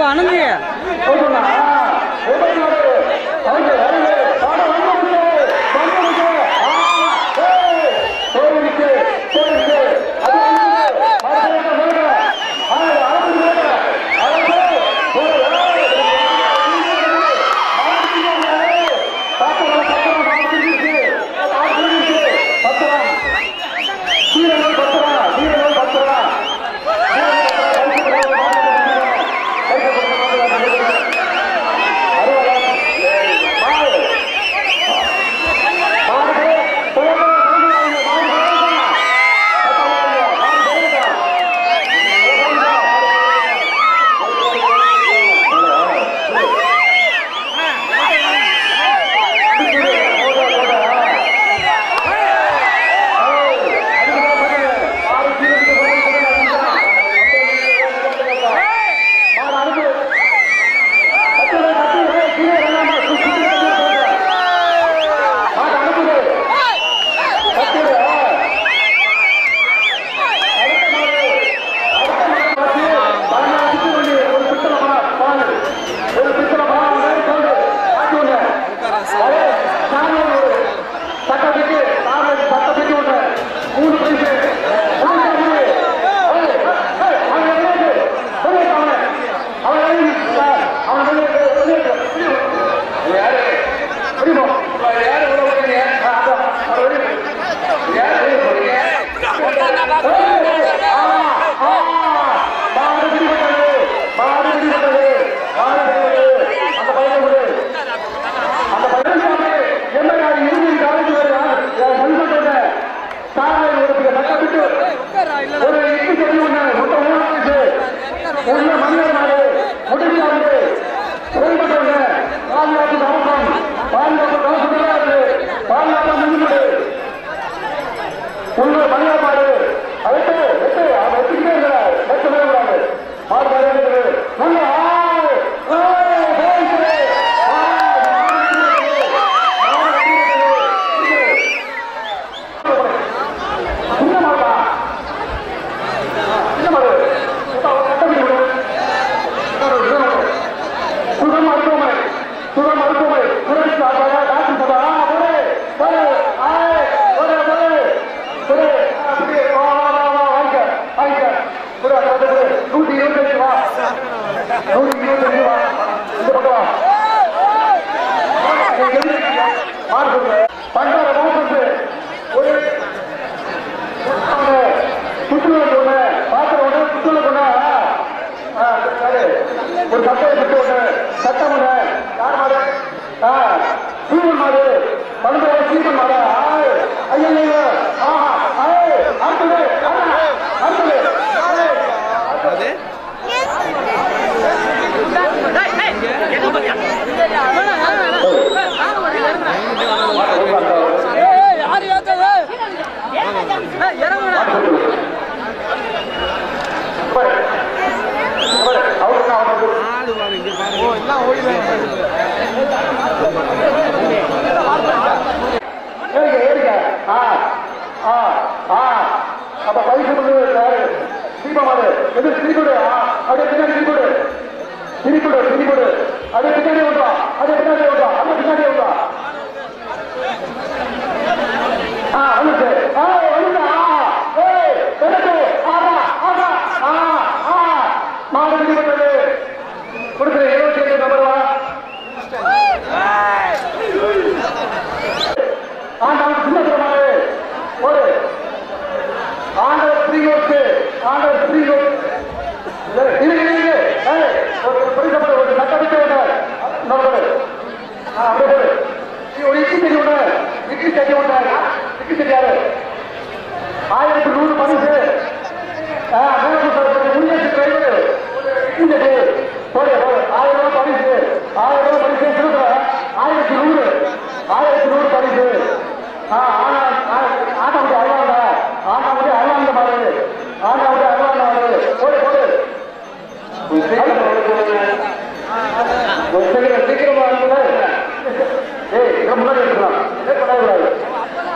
அனந்தி ஒரு இட்லி சொல்லி ஒண்ணு முட்டை ஊழலுக்கு ஒண்ணு மனிதர் நாடு முடிஞ்சாரு செயல்பட்டவங்க பாதுகாப்பு அவசரம் பாதுகாப்பு கவசம் பாதுகாப்பு முடிஞ்சு உள்ள மணியாப்பாடு அதுக்கு வெட்டு அவன் வெட்டிக்கிட்டே இருக்கிறார் வெட்டவே கூடாது மாடு பாரு இருக்குது உள்ள ஆள் ஏய், போயிட்டு. சின்ன மாடா சின்ன மாடு கட்டப்படி விடு சுகம் மருத்துவமனை சுகம் மருத்துவமனை சுரேஷ் பாபா டாக்டர் சபா போடு போடு ஆய் போடு போடு போடு அப்படியே வா வா வா வா வாங்க வாங்க போடு அந்த வந்து போடு நூற்றி இருபத்தஞ்சு வா நூற்றி இருபத்தஞ்சு வா இந்த பக்கம் வா மாறு பண்டார மோசத்து ஒரு சுற்றுலா கொண்ட பாத்திரம் ஒண்ணு சுற்றுலா கொண்ட ஒரு சட்டையை சுட்டு ஒண்ணு சட்டம் ஒண்ணு யார் மாடு ஆ, சீமன் மாடு பழுந்த சீமன் மாடு ஆய், ஐயோ ஐயோ ஆஹா ஆய், அடுத்தது ஆ, அடுத்தது ஆய். யாரு ஏத்தது இறங்குடா பாரு. பாரு, அவருக்கு நான் அவனுக்கு ஏறிக்க ஏறிக்க ஆ ஆ ஆ அப்ப பைசு பண்ணு யாரு தீபமாறு எது திரிக்குடு ஆ அப்படியே பின்னாடி திரிக்குடு திரிக்குடு திரிக்குடு அப்படியே பின்னாடி விட்டா அப்படியே பின்னாடி விட்டா அப்படியே பின்னாடி விட்டா ஆ வந்துச்சு ஆ வந்துச்சு ஆ ஏய் வந்துச்சு ஆடா ஆடா ஆ ஆ மாடு பிடிப்பட்டது கொடுக்குற இருபத்தி ஏழு நம்பர் வா ஆண்டவன் சின்ன பெருமாளே ஒரு ஆண்டவர் ஸ்ரீகோட்டு ஆண்டவர் ஸ்ரீகோட் இருக்கு இருக்கு ஏய், ஒரு பிடிக்கப்பட ஒரு சட்டமிக்க விட்டார் நம்பர் அப்படியே போடு நீ ஒரு இட்லி செடி விட இட்லி செடி விட்டார் இட்லி செடி யாரு ஆயிரத்தி நூறு பரிசு முன்னேற்ற டிரைவர் இட்லி செடி போடு போடு ஆயிரம் ரூபாய் பரிசு ஆயிரம் ரூபாய் பரிசு கொடுக்குற ஆயிரத்தி நூறு ஆயிரத்தி நூறு பரிசு ஆ, ஆனா, ஆ, ஆட்டா விட்டு அழுவாண்டா ஆட்டா விட்டு அழுவாண்ட மாறு ஆட்டா விட்டு அழுவாண்ட மாறு போடு போடு ஒரு சீக்கிரம் சீக்கிரமா இருக்குல்ல? ஏய் இதை முன்னாடி எடுத்துக்கலாம் லேட் பண்ணக்கூடாது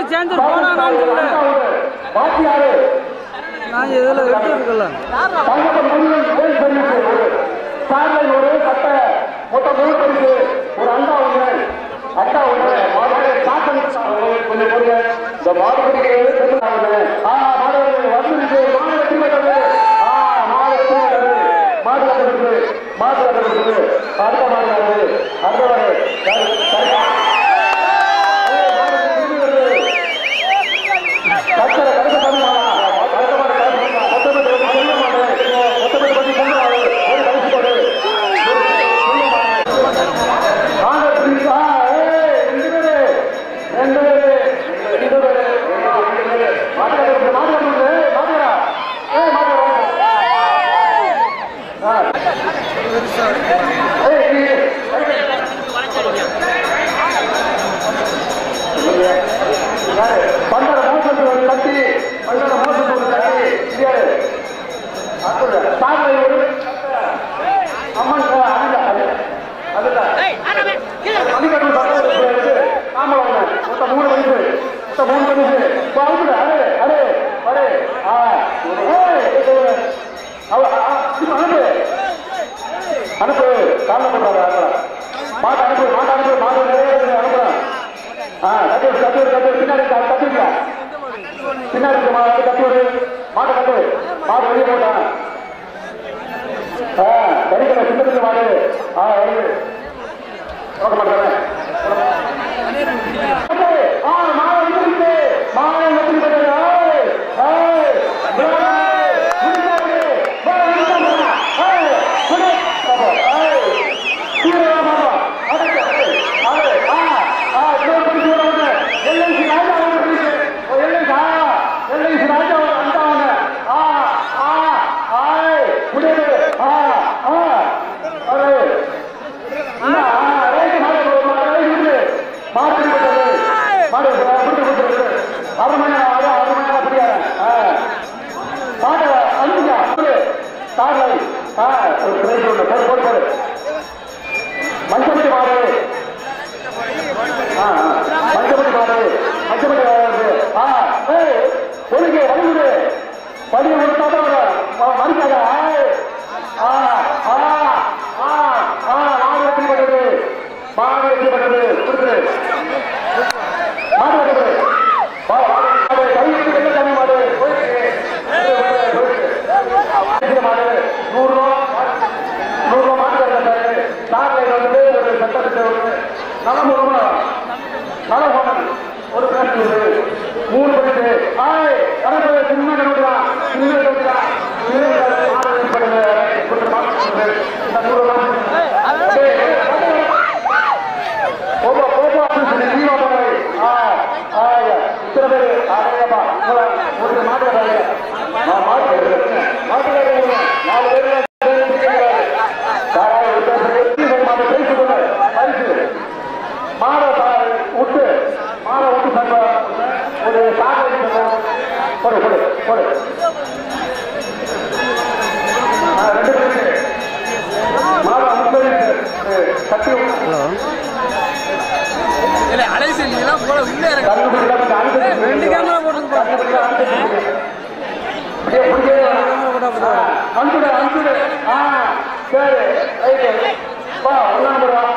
சேஞ்சர் போனா நான் சொல்ல பாக்கி யாரு நான் இதுல எடுத்து இருக்கல தங்கப்பன் முருகன் கோயில் பரிசு ஒரு சார்லை ஒரு சட்டை மொத்தம் மூணு பரிசு ஒரு அண்டா ஒண்ணு அண்டா ஒண்ணு மாடு சாத்தன் கொஞ்சம் பொருங்க இந்த மாடு பிடிக்கிறது பெருமாள் ஆ மாடு வந்துருச்சு மாடு வெற்றி பெற்றது ஆ மாடு வெற்றி பெற்றது மாடு கட்டப்பட்டு மாடு கட்டப்பட்டு அடுத்த மாடு வருது அடுத்த மாடு சரி, சரி. ஏய், மாடு திரும்பி வருது. கத்தரை கடுக்க பண்ணுமா கடுக்க மாடு கடுக்க மொத்தமே சொல்ல மாட்டேன் மொத்தமே பத்தி சொல்ல மாட்டேன் ஒரு கழிச்சு போடு காங்கிரஸ் பிரிவு, ஆ, ஏய், ரெண்டு பேரு ரெண்டு பேரு ரெண்டு பேரு ரெண்டு பேரு மாட்டுக்காரர் மாட்டுக்காரர் மாட்டுக்காரா ஏய் மாட்டுக்காரா ஆ ஏய் நீ யாரு பண்டர மோசத்து ஒரு கட்டி பண்டர மோசத்து ஒரு கட்டி யாரு சாலை ஒரு அம்மன் அதுல அதுல மணிக்கட்டு பக்கம் ஆமா மொத்தம் மூணு மணிக்கு மொத்தம் மூணு மணிக்கு இப்போ அவுத்துல அரே அரே அரே ஆ ஏய் அவ அனுப்பு அனுப்பு காரணம் பண்றாங்க அனுப்புறேன் மாட்டு அனுப்பு மாட்டு அனுப்பு மாட்டு நிறைய இருக்குது, அனுப்புறேன் ஆ கட்டு கட்டு கட்டு பின்னாடி கட்டுங்க பின்னாடி இருக்க மாடு கட்டு விடு மாட்டை கட்டு மாடு வெளியே போட்டான் ஆ கறிக்கடை சின்ன சின்ன மாடு ஆ வருது நோக்க மாட்டேன் ஆ மாடு வந்துருச்சு மாடு வெற்றி பெற்றது ஏய், ஏய், ஏய், முடிஞ்சாரு. வா, முடிஞ்சாரு. ஏய், முடி. பாப்பா, ஏய், கீழே வா, பாப்பா. அடக்கு, ஏய், ஏய், ஆ, ஆ, இதோ பிடிச்சு வர வந்து. LIC ராஜா வந்து பிடிச்சு. ஓ, LIC, ஆ, LIC ராஜா வந்து வந்தாங்க. ஆ, ஆ, ஆய், முடியாது. ஆ, ஆ, ஏய். என்ன, ஆ, ரைட்டு, மாடு, மாடு, ரைட்டு, விடு. மாடு பிடிக்கிறது. மாடு, பிடிச்சு, பிடிச்சு, பிடிச்சு. அரை மணி நேரம் ஆகுது, அரை மணி நேரம் பிடிக்காத. ஆ. மாட்டை அனுப்புங்க அனுப்பு கார்லை ஆ ஒரு பிரைஸ் ஒன்று போடு போடு போடு மஞ்சப்பட்டி மாடு ஆ ஆ. மஞ்சப்பட்டி மாடு மஞ்சப்பட்டி மாடு ஆ ஏய் ஒழுங்கு வலிவிடு வலி கொடுத்தா தான் மறிக்காத ஏய். ஆ ஆ ஆ ஆ மாடு வெற்றி பெற்றது மாடு வெற்றி பெற்றது கொடுத்துரு மாடு வெற்றி பெற்றது வா, மாடு மாடு கை விட்டு வெள்ள தண்ணி மாடு போயிருக்கு போயிருக்கு மாடு நூறு ரூபா நூறு ரூபா மாட்டு கட்டாரு சார்லைன் வந்து ஒரு சட்டத்திட்ட ஒரு நலம் ஒரு நலம் ஹோமன் ஒரு பேசு மூணு பட்டு ஆய் கணக்கு சின்ன கணக்குதா சின்ன கணக்குதா மாடு ஏற்படுது கொஞ்சம் மாட்டு இந்த நூறு ரூபா போப்பா போப்பா அப்படின்னு சொல்லி நீ வாப்பா ஆ ஆ இத்தனை பேர் ஆயப்பா ஒரு மாட்டு கட்டாரு மாட்டு மாட்டு நாலு பேர் மாட விட்டு மாட விட்டு சங்க ஒரு சாகரி போடு போடு போடு ஆ, ரெண்டு பேருக்கு மாட முப்பது கட்டி ஹலோ இல்ல அலைசி நீலாம் போல உள்ளே இருக்கு கண்டுபிடிக்காம ரெண்டு கேமரா போட்டு அனுப்பிடு அனுப்பிடு ஆ சரி ரைட்டு வா ஒன்னா நம்பர் வா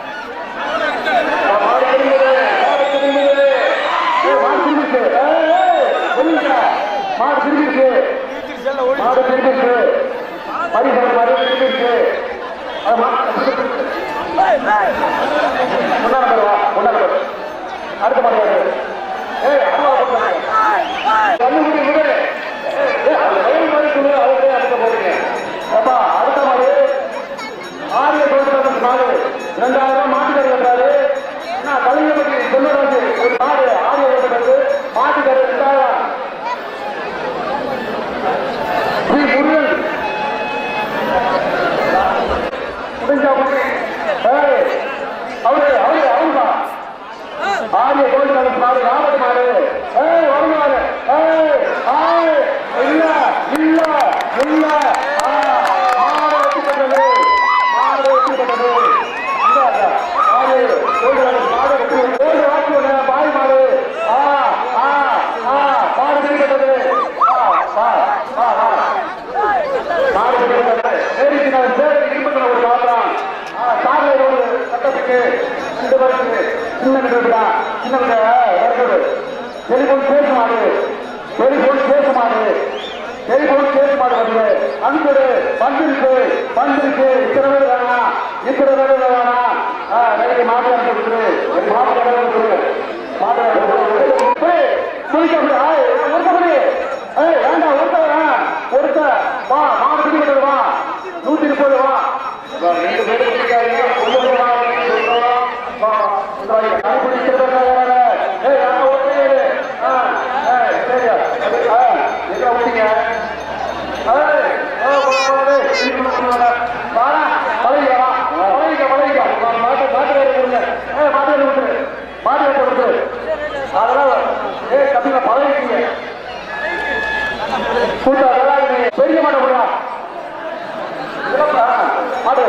மாடு திரும்புது மாடு திரும்புது ஏய், மாடு திரும்பிச்சு ஏய், ஏய், ஒண்ணுமில்ல. மாடு திரும்பிச்சு மாடு திரும்பிச்சு பரிசல் மாடு திரும்பிச்சு அது மா- ஒண்ணா நம்பர் வா ஒண்ணா நம்பர் அடுத்த மாடு வருது. ஏய் அம்மா கண்ணுக்குடி விடு ஏய், அது வயல் மாதிரி சொல்லு அவரே அடுத்த போறீங்க அப்பா அடுத்த மாடு ஆரிய சொல்றது சின்ன டெலிபோன் பேச மாடு டெலிபோன் பேச மாடு டெலிபோன் பேச மாடு வந்து அனுப்பிடு வந்திருக்கு வந்திருக்கு இத்தனை பேர் வேணாம் இத்தனை பேர் வேணாம் ரைட்டு மாட்டு அனுப்பிட்டு மாட்டு அனுப்பிட்டு மாட்டு அனுப்பிட்டு ஒருத்தபடி ஏய் வேண்டாம் ஒருத்த வேணாம் ஒருத்த வா மாடு பிடிக்கிறது வா நூத்தி முப்பது வா வா, ரெண்டு பேரும் பிடிக்காதீங்க ஒன்பது வா வா வா பிடிக்கிறது ஏய் அங்க ஒருத்தே ஆ ஏய் சரியா ஆ எங்க விட்டீங்க ஏய் ஓ வாடா பழகிக்க வா பழகிக்க பழகிக்க மாட்டு மாட்டு வேலை கொடுங்க ஏய் மாட்டு வேலை கொடுத்துரு மாட்டு வேலை கொடுத்துரு அதெல்லாம் ஏய் தம்பிங்க பழகிக்கீங்க கூட்டா அதெல்லாம் நீங்க பெரிய மாட்ட முடியா மாடு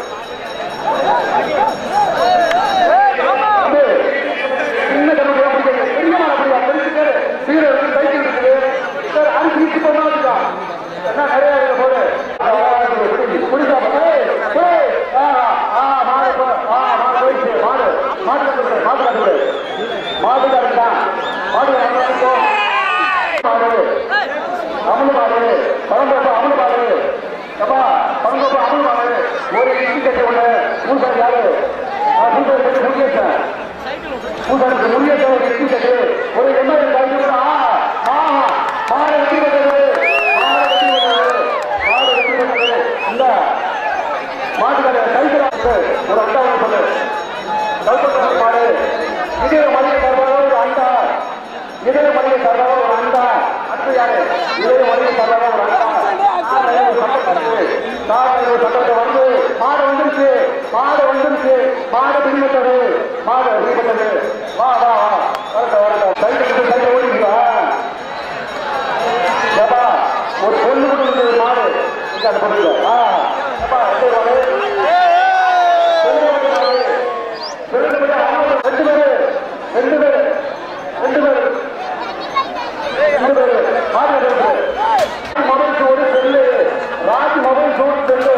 தம்பி, சின்ன கருப்பு பிடிக்காது பெரிய மாட முடியா பெருசு பேரு வீடு இருக்கு சைக்கிள் இருக்குது சார் அரிசி வீட்டு பண்ணா வச்சுக்கா என்ன நிறைய இருக்கு போடு குடிச்சா ஏய், ஏய், ஆ, ஆ, மாடு போ- ஆ, மாடு போயிடுச்சு மாடு மாடு கட்டுறது மாடு கட்டுறது மாடு கட்டுறா மாடு கட்டுறா மாடு அமுல் மாடு பழங்கப்பா அமுல் மாடு அப்பா பழங்கப்பா அமுல் மாடு ஒரு இட்லி கட்டி ஒண்ணு பூசாரி யாரு பூசாரி கட்டி முருகேசன் பூசாரி முருகேசன் ஒரு இட்லி கட்டி ஒரு எம்எல்ஏ கட்டி ஆ ஆ மாடு வெட்டி கட்டது மாடு வெட்டி கட்டது மாடு வெட்டி கட்டது இந்த மாட்டுக்கார சைக்கிள் ஒரு அண்டா ஒன்று சொல்லு கல்பத்தூர் மாடு இதே மளிகை தரதாக ஒரு அண்டா இதே மளிகை தரதாக ஒரு அண்டா அத்து யாரு இதே மளிகை தரதாக ஒரு அண்டா சட்டத்தை வந்து மாடு வந்துருச்சு மாடு வந்துருச்சு மாடு பிடிபட்டது மாடு பிடிபட்டது வா வா வா வரட்டும் வரட்டும் சைக்கிள் சைக்கிள் ஓடிங்களா ஏப்பா ஒரு பொண்ணு கூட இருந்தது மாடு இங்க அந்த பொண்ணு ஆ அப்பா எங்க மாடு ரெண்டு பேரு ரெண்டு பேரு ரெண்டு பேரு ரெண்டு பேரு ரெண்டு பேரு மாடு ரெண்டு மொபைல் ஒரு செல்லு ராஜ் மொபைல் ஒரு செல்லு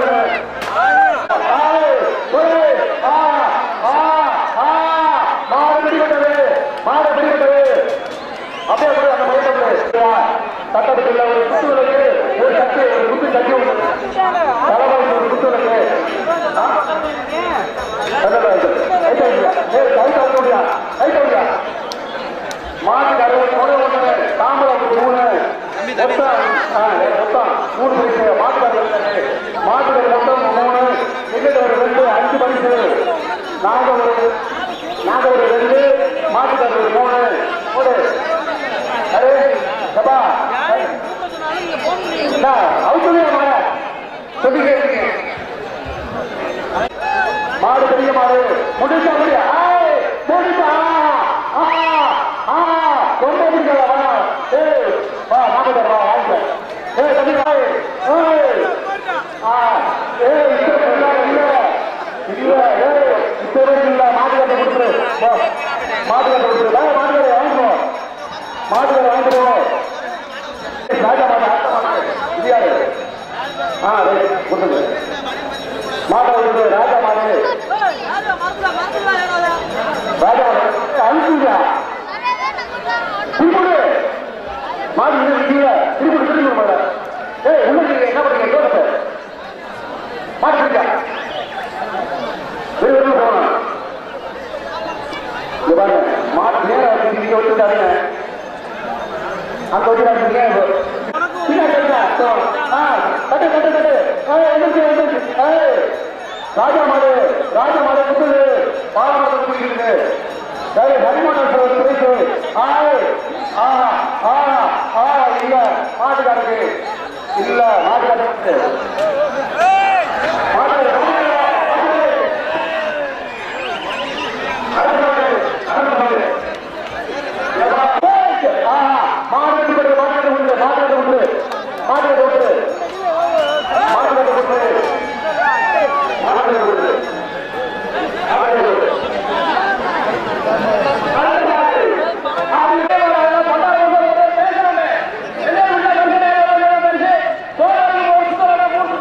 மாடு பிடிபட்டது மாடு பிடிபட்டது அப்படியே கூட அந்த மொபைல் சட்டத்துக்குள்ள ஒரு குத்து விளக்கு ஒரு சட்டி ஒரு குத்து சட்டி ஒன்று தலைவாய்க்கு ஒரு குத்து விளக்கு மாட்டுக்கு அறுபது மூணு ஒன்று தாம்பரம் மூணு மொத்தம் ஆ, மொத்தம் மூணு பரிசு மாட்டுக்காரு மாட்டுக்காரு மொத்தம் மூணு எங்கிட்ட ஒரு ரெண்டு அஞ்சு பரிசு நாங்க ஒரு நாங்க ஒரு ரெண்டு மாட்டுக்காரு ஒரு மூணு போடு அரே சபா என்ன அவுத்துலையா மாட சொல்லிட்டே இருக்கீங்க மாடு பெரிய மாடு முடிச்சா முடியா முடிச்சா ஆ ஆ ரொம்ப பிடிக்கல வா ஏய் வா மாடு தர வா வாங்க ஏய் தம்பி வா ஏய் ஆ ஏய் இப்ப இல்ல இல்ல இல்ல ஏய் இப்ப இல்ல மாடு கட்ட கொடுத்துரு வா மாடு கட்ட கொடுத்துரு வா மாடு கட்ட வாங்கிக்கோ மாடு கட்ட வாங்கிக்கோ ராஜா மாடு ஆட்ட மாடு இது யாரு ஆ ரைட் கொடுத்துரு மாடு வந்து ராஜா மாடு ராஜா அனுப்புங்க திருப்பூர் மாடு இங்க இருக்கீங்க திருப்பூர் திருப்பூர் மாடு ஏய் உள்ள நீங்க என்ன பண்ணீங்க யோகத்தை மாடு இருக்கா வெளியே வெளியே போகணும் இங்க பாருங்க மாடு நேரம் வச்சு நீங்க வச்சுட்டாருங்க அங்க வச்சுட்டாருங்க பின்னாடி இருக்கா? ஆ, தட்டு தட்டு தட்டு ஏய், எந்திரிச்சு எந்திரிச்சு ஏய் ராஜா மாடு ராஜா மாடு குத்துது பாலாமரம் குடிக்கிறது சரி ஹரிமானம் சொல்றது பேசு ஆய் ஆ ஆ ஆ இல்ல மாட்டுக்காரருக்கு இல்ல மாட்டுக்காரருக்கு மாட்டுக்காரருக்கு மாடு மாடு மாடு உண்டு மாடு உண்டு மாடு உண்டு மாடு உண்டு மாடு உண்டு பேசுறாங்க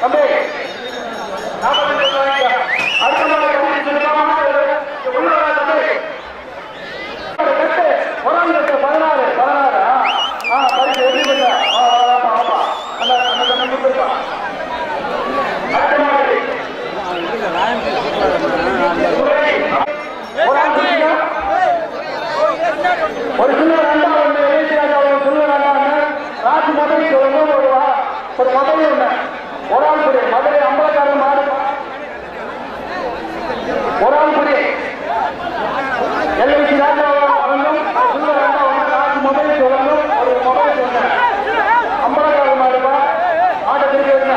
தம்பி நாற்பத்தஞ்சு ரூபாய்க்கு அடுத்த மாடு கட்டி சுத்தமா உள்ள வா தம்பி கட்டு ஒரு ஆள் கட்டு பதினாறு பதினாறு ஆ ஆ பரிசு எப்படி பண்ண ஆ ஆமா ஆமா அந்த அந்த தம்பி கொடுத்துருக்கான் அடுத்த மாடு ஒரு ஆள் குடிங்க. ஒரு சில்வர் அண்டா ஒண்ணு ஏசியாக ஒரு சில்வர் அண்டா ஒண்ணு ராசி மதுரை ஒண்ணு ஒரு வா- ஒரு மதுரை ஒண்ணு ஒரு ஆள் குடி மதுரை அம்பலக்காரன் மாடு ஒரு ஆள் குடி எல்ஐசி ராஜா அவர்களும் சில்வர் அண்டா ஒண்ணு ராசி மதுரை சொல்லணும் ஒரு மொபைல் ஒண்ணு அம்பலக்காரன் மாடுப்பா ஆட்டை திருப்பி வைங்க.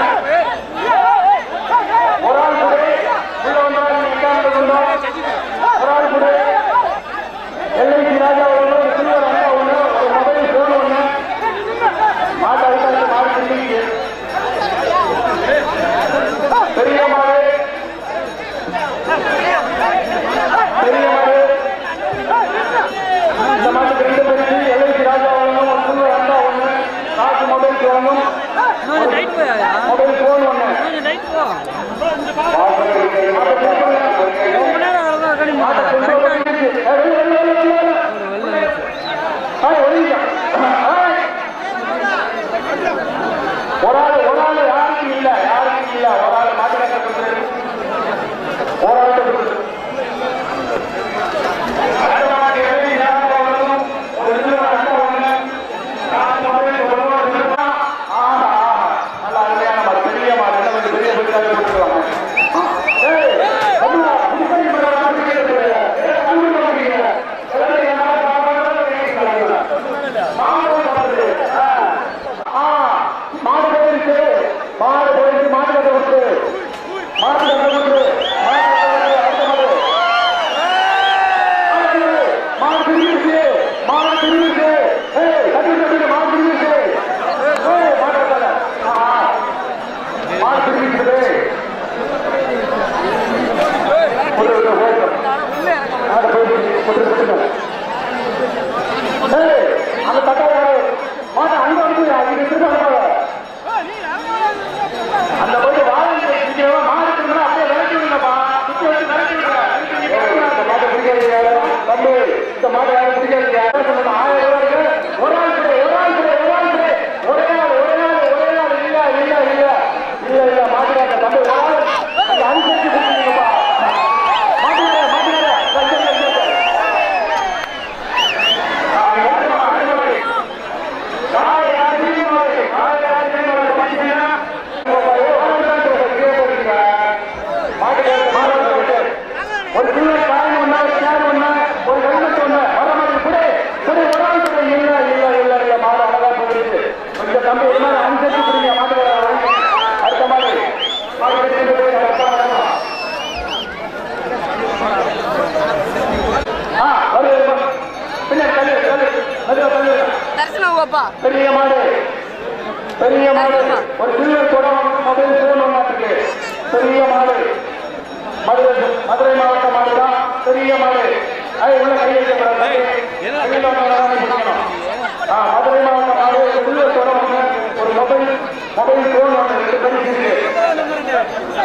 ஒரு ஆள் குடி உள்ள வந்தால் உட்கார்ந்து கொண்டோம் ஒரு ஆள் குடி எல்ஐசி ராஜா ஒன்று ஒரு சில்வர் அண்ணா ஒன்று ஒரு மொபைல் ஃபோன் ஒன்று மாட்டு அடிக்காது மாடு திரும்பிக்கு பெரிய மாடு பெரிய மாடு இந்த மாட்டுக்கு ரெண்டு பேருக்கு எல்ஐசி ராஜா ஒன்று ஒரு சில்வர் அண்ணா ஒன்று காசு மொபைல் ஃபோனும் கொஞ்சம் டைட் போயா மொபைல் ஃபோன் ஒன்று கொஞ்சம் டைட் போ ரொம்ப நேரம் அவ்வளோதான் கடி கரெக்டாக ஒரு ஆள் ஒரு ஆள் யாருக்கும் இல்ல யாருக்கும் இல்ல ஒரு ஆள் மாட்டுக்கார ஒரு ஆள் அடுத்த மாட்டு எழுதி ஞாபகம் வரணும். ஒரு சின்ன அட்டை ஒண்ணு. காசு மாதிரி ஒரு ரூபா ரெண்டு ரூபா. ஆஹா, ஆஹா. நல்ல அருமையான மாடு. பெரிய மாடு. இன்னும் கொஞ்சம் பெரிய பெருசாவே போட்டுருவாங்க. ஏய், அம்மா, புதுப்பள்ளி மேல மாடு இருக்குது. ஏய், அங்க மாட்டீங்க. எல்லாரும் என் மாடு சாப்பிடாம இருக்கீங்களா? மாடு சாப்பிடுது. ஆ. ஆ, மாடு போயிடுச்சு. மாடு போயிடுச்சு. மாட்டு கட்டை கொடுத்து. மாட்டு கட்டை கொடுத்து. மாட்டு கட்டை கொடுத்து. அடுத்த மாடு. மாடு திரும்பிச்சு மாடு திரும்பிச்சு ஏய் கட்டி கட்டி மாடு திரும்பிச்சு ஏய் மாடு வரல மாடு திரும்பிச்சு ஒரு ஒரு ஓட்டம் மாடு போயிடுச்சு ஒரு ஒரு ஏய் அந்த தட்டாரு மாடு அங்க வந்து அங்க திரும்ப அனுப்பாத அந்த போய் வாழை பிடிக்கிறவா மாடு திரும்ப அப்படியே விரட்டி விடுங்கப்பா சுத்தி வச்சு விரட்டி விடுங்க இந்த மாட்டை பிடிக்காதீங்க தம்பி இந்த மாட்டை யாரும் பிடிக்காதீங்க சொன்னது ஆயிரம் ரூபாய் இருக்கு ஒரு ஆள் கூட ஒரு ஆள் கூட ஒரு ஆள் கூட ஒரே ஆள் ஒரே ஆள் ஒரே ஆள் இல்ல இல்ல இல்ல இல்ல இல்ல மாட்டுக்கார தம்பி ஒரு ஆள் அந்த அனுசரிச்சு கொடுத்துருங்கப்பா மாட்டுக்கார மாட்டுக்கார ஒரு சின்ன காயின் ஒண்ணு சேர் ஒண்ணு ஒரு ஹெல்மெட் ஒண்ணு வர மாதிரி கூட கூட ஒரு ஆள் கூட இல்ல இல்ல இல்ல இல்ல மாடு அழகா போயிடுச்சு கொஞ்சம் தம்பி ஒரு மாதிரி அனுசரிச்சு கொடுங்க மாட்டுக்கார அடுத்த மாதிரி மாடு கட்டிட்டு போய் அடுத்த மாடு. ஆ வருது பின்ன தள்ளு தள்ளு மெதுவா தள்ளு தரிசனம் பாப்பா பெரிய மாடு பெரிய மாடு ஒரு சில்வர் குடம் மொபைல் போன் ஒண்ணா இருக்கு பெரிய மாடு மதுரை மதுரை மாவட்ட மாடு தான் பெரிய மாடு அது உள்ள கை வைக்கப்படாது கையில ஒண்ணு பிடிக்கணும். ஆ, மதுரை மாவட்ட மாடு ஒரு சில்வர் குடம் ஒண்ணு ஒரு மொபைல் மொபைல் போன் ஒண்ணு ரெண்டு பரிசு இருக்கு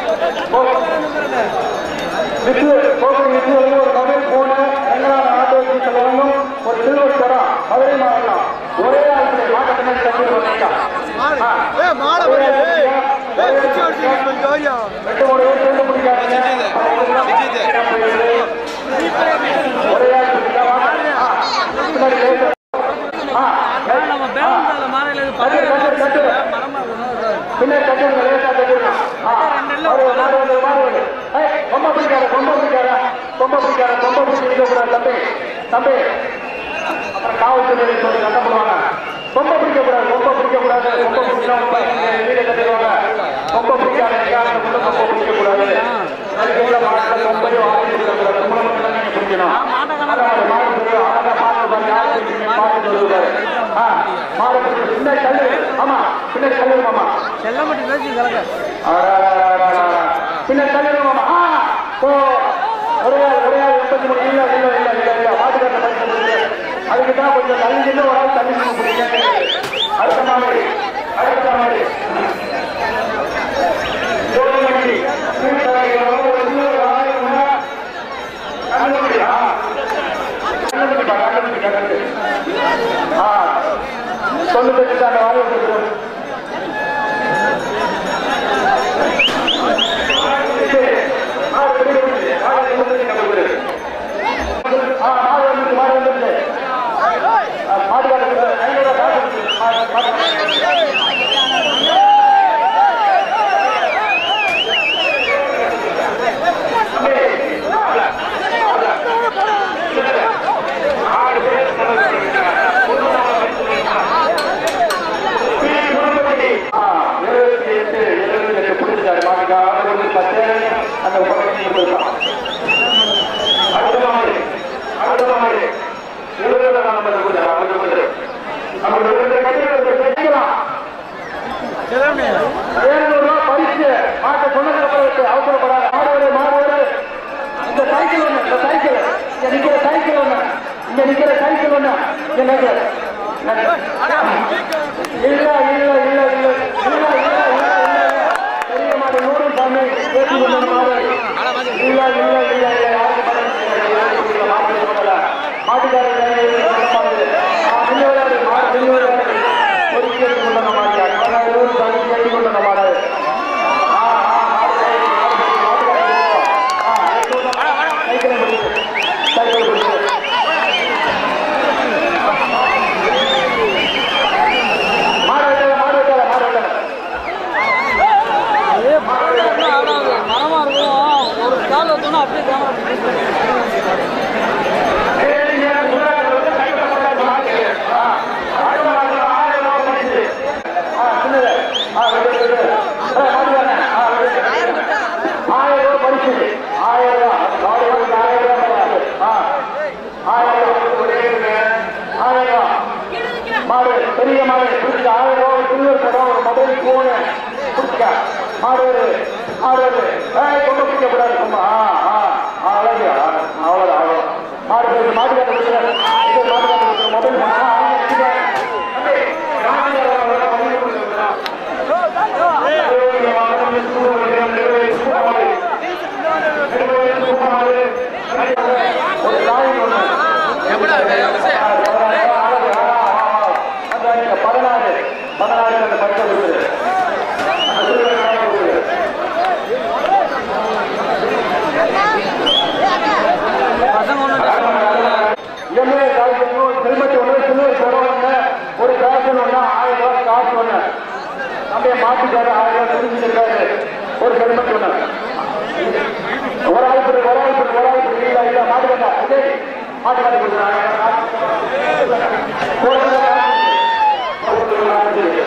வித்து போக்கு வித்து வந்து ஒரு மொபைல் போனு ரெண்டாவது ஆட்டோக்கு செல்லணும் ஒரு சில்வர் குடம் மதுரை மாவட்டம் ஒரே ஆளுக்கு மாட்ட பின்னாடி தம்பி வந்துட்டான் ஏய் மாட போடு ஏய் ஏய் பிச்சை எடுத்து கொஞ்சம் ஜோயா ரெண்டு மூணு பேர் சேர்ந்து பிடிக்காதீங்க ஒரே ஆள் பிடிக்கா, வாங்க. ஆ, பின்னாடி லேசா. ஆ, நம்ம பேருந்து மாலையில் இது கட்டு, கட்டு, கட்டு. மரமாக இருக்கணும் பின்னாடி கட்டுங்க, லேசா கட்டுங்க. ஆ, ஒரு மாடு வந்து, மாடு வந்து. ஏய், கொம்பை பிடிக்காத, கொம்பை பிடிக்காத, கொம்பை பிடிக்காத, கொம்பை பிடிச்சு இழுக்கக்கூடாது, தம்பி. தம்பி, அப்புறம் காவல்துறை சொல்லி சட்டம் போடுவாங்க. கொம்பை பிடிக்கக்கூடாது, கொம்பை பிடிக்கக்கூடாது, கொம்பை பிடிச்சா உங்க பையன் வீடு கட்டிடுவாங்க. கொம்பை பிடிக்காத, எங்கேயாவது உள்ள கொம்பை பிடிக்கக்கூடாது. அதுக்கு உள்ள மாட்டுல கொம்பையும் ஆணையும் இருக்கக்கூடாது. உங்களை மட்டும் தான் நீங்க பிடிக்கணும். அதான் மாடு தெரியும், அழகா மாடு பாருங்க, யாரு பிடிக்கணும், மாடு சொல்லுவாரு. ஆ, மாடு பிடிச்சு, பின்னாடி தள்ளு. ஆமா, பின்னாடி தள்ளு மாமா. செல்ல மட்டும் பேசி கலக்க பின்ன கல்யாணம் ஆ ஓ ஒரே ஆள் ஒரே ஆள் எண்பத்தி மூணு இல்ல இல்ல இல்ல இல்ல இல்ல மாட்டுக்காரன பைசா கொடுங்க அதுக்கு தான் கொஞ்சம் தள்ளி நின்று ஒரு ஆள் தள்ளி நின்று பிடிங்க அடுத்த மாதிரி அடுத்த மாதிரி கட்டு ஆ தொண்ணூத்தெட்டு அந்த வாரி கொடுத்துரு அந்த உபகரணத்தை கொடுத்தான் அடுத்த மாதிரி அடுத்த மாதிரி இருபது நம்ம கொடுத்தாரு அவங்க கொடுத்தாரு அவங்க கட்டிடத்தை கட்டிக்கலாம் ஏழுநூறு ரூபாய் பரிசு மாட்ட சொன்னதுக்கு அவசரப்படாத மாடுவது மாடுவது இந்த சைக்கிள் ஒண்ணு இந்த சைக்கிள் இங்க நிக்கிற சைக்கிள் ஒண்ணு இங்க நிக்கிற சைக்கிள் ஒண்ணு இங்க நிக்கிற இல்ல இல்ல இல்ல இல்ல இல்ல இல்ல இல்ல இல்ல பெரிய மாடு நூறு சாமி ஏற்றி கொண்ட மாடு இல்ல இல்ல இல்ல இல்ல யாருக்கு பணம் கிடையாது. மாட்டு சொல்லல. மாட்டுக்காரர் பின்ன விளையாடு மாடு பின்ன விளையாடு ஒரு கேட்டு கொண்ட மாடு நூறு சாமி கேட்டு கொண்ட மாடு ஆ, ஆ, மாடு, மாடு, மாட்டுக்காரர் ஆ, சைக்கிளை பிடிச்சு. சைக்கிளை பிடிச்சு. மாடு வெட்டாத, மாடு வெட்டாத, மாடு வெட்டாத. ஏ மரம் ஆடாது மரமா இருக்கும் ஒரு கால் வச்சோன்னா அப்படியே கேமரா மாடு பெரிய மாடு பிடிச்ச ஆயிரம் ரூபாய் சில்வர் சடம் ஒரு மொபைல் போனு பிடிச்ச மாடு ஒரு மாடு ஒரு ஏய் கொண்டு பிடிக்க கூடாது சும்மா ஆ ஆ ஆ, அழகு ஆ, அவ்வளவுதான் அவ்வளோ மாடு போய் மாட்டு காட்ட பிடிக்கிற இது மாட்டு காட்ட பிடிக்கிற மொபைல் போன் ஆ ஆ, இங்க. தம்பி, மாட்டு காட்ட பிடிக்கிற மொபைல் கொடுக்குறா. ஒரு லாயின் ஒண்ணு. பதினாறு பதினாறு அந்த பரிசை கொடுக்குது பசங்க ஒன்றும் எம்ஏ காசு ஹெல்மெட் ஒன்று சில்வர் குடம் ஒன்று ஒரு காசு ஒன்று ஆயிரம் ரூபாய் காசு ஒன்று அப்படியே மாட்டிக்காரு ஆயிரம் ரூபாய் தெரிஞ்சுருக்காரு ஒரு ஹெல்மெட் ஒன்று ஒரு ஆள் பிடி ஒரு ஆள் பிடி ஒரு ஆள் பிடி இல்லை இல்லை மாட்டுக்கட்டா இதே மாட்டுக்காட்டி கொடுக்குறாங்க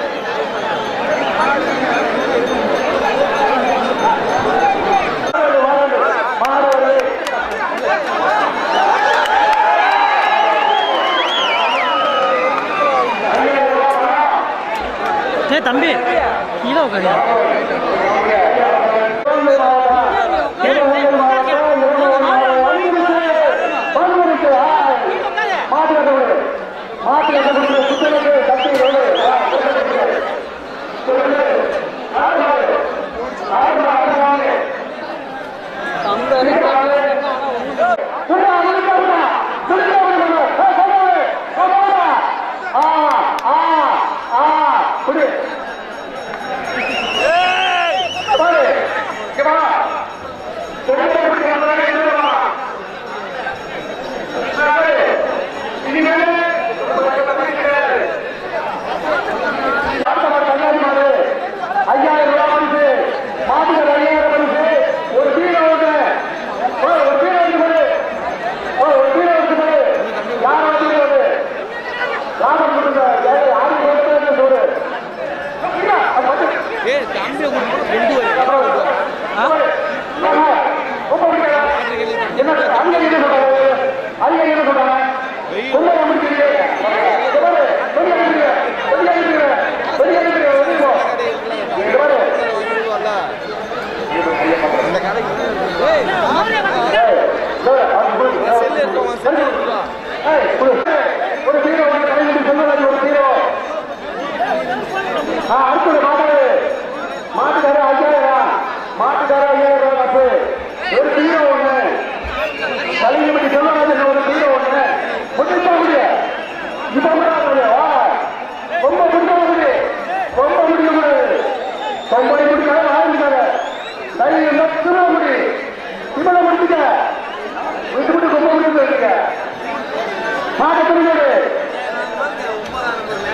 மாணவர்களே ஏ தம்பி கீழே உட்காரியா அந்த வரைக்கும் ஐயாயிரம் ரூபாய் பரிசு மாட்டுக்கு ஐயாயிரம் பரிசு ஒரு பீரோ ஒன்று ஒரு ஒரு பீரோ ஒன்று கொடு ஓ, ஒரு பீரோ ஒன்று கொடு யார் வந்து கொடு யாரும் கொடுங்க யாரு யாரும் கொடுத்து சொல்லு இல்ல, அது வந்து ஏ தம்பி கொண்டு என்ன அங்க என்ன சொல்றாங்க அங்க என்ன சொல்றாங்க சொல்ல முடிக்கிறீங்க சொல்ல முடிக்கிறீங்க சொல்ல முடிக்கிறீங்க சொல்ல முடிக்கிறீங்க வெளியே போ இங்க பாரு. ஏய், சொல்லு, அது சொல்லு. ஏய், ஒரு- ஒரு ஹீரோ வந்து கைவிட்டு சொல்லுங்க ஒரு ஹீரோ ஆ, அடுத்தது மாட்டாரு மாட்டுக்கார ஐயாயிரம் மாட்டுக்கார ஐயாயிரம் தப்பு ஒரு ஹீரோ ஒண்ணு கலைஞர் சொல்லுங்க ஒரு ஹீரோ ஒண்ணு முடிச்சா முடியும்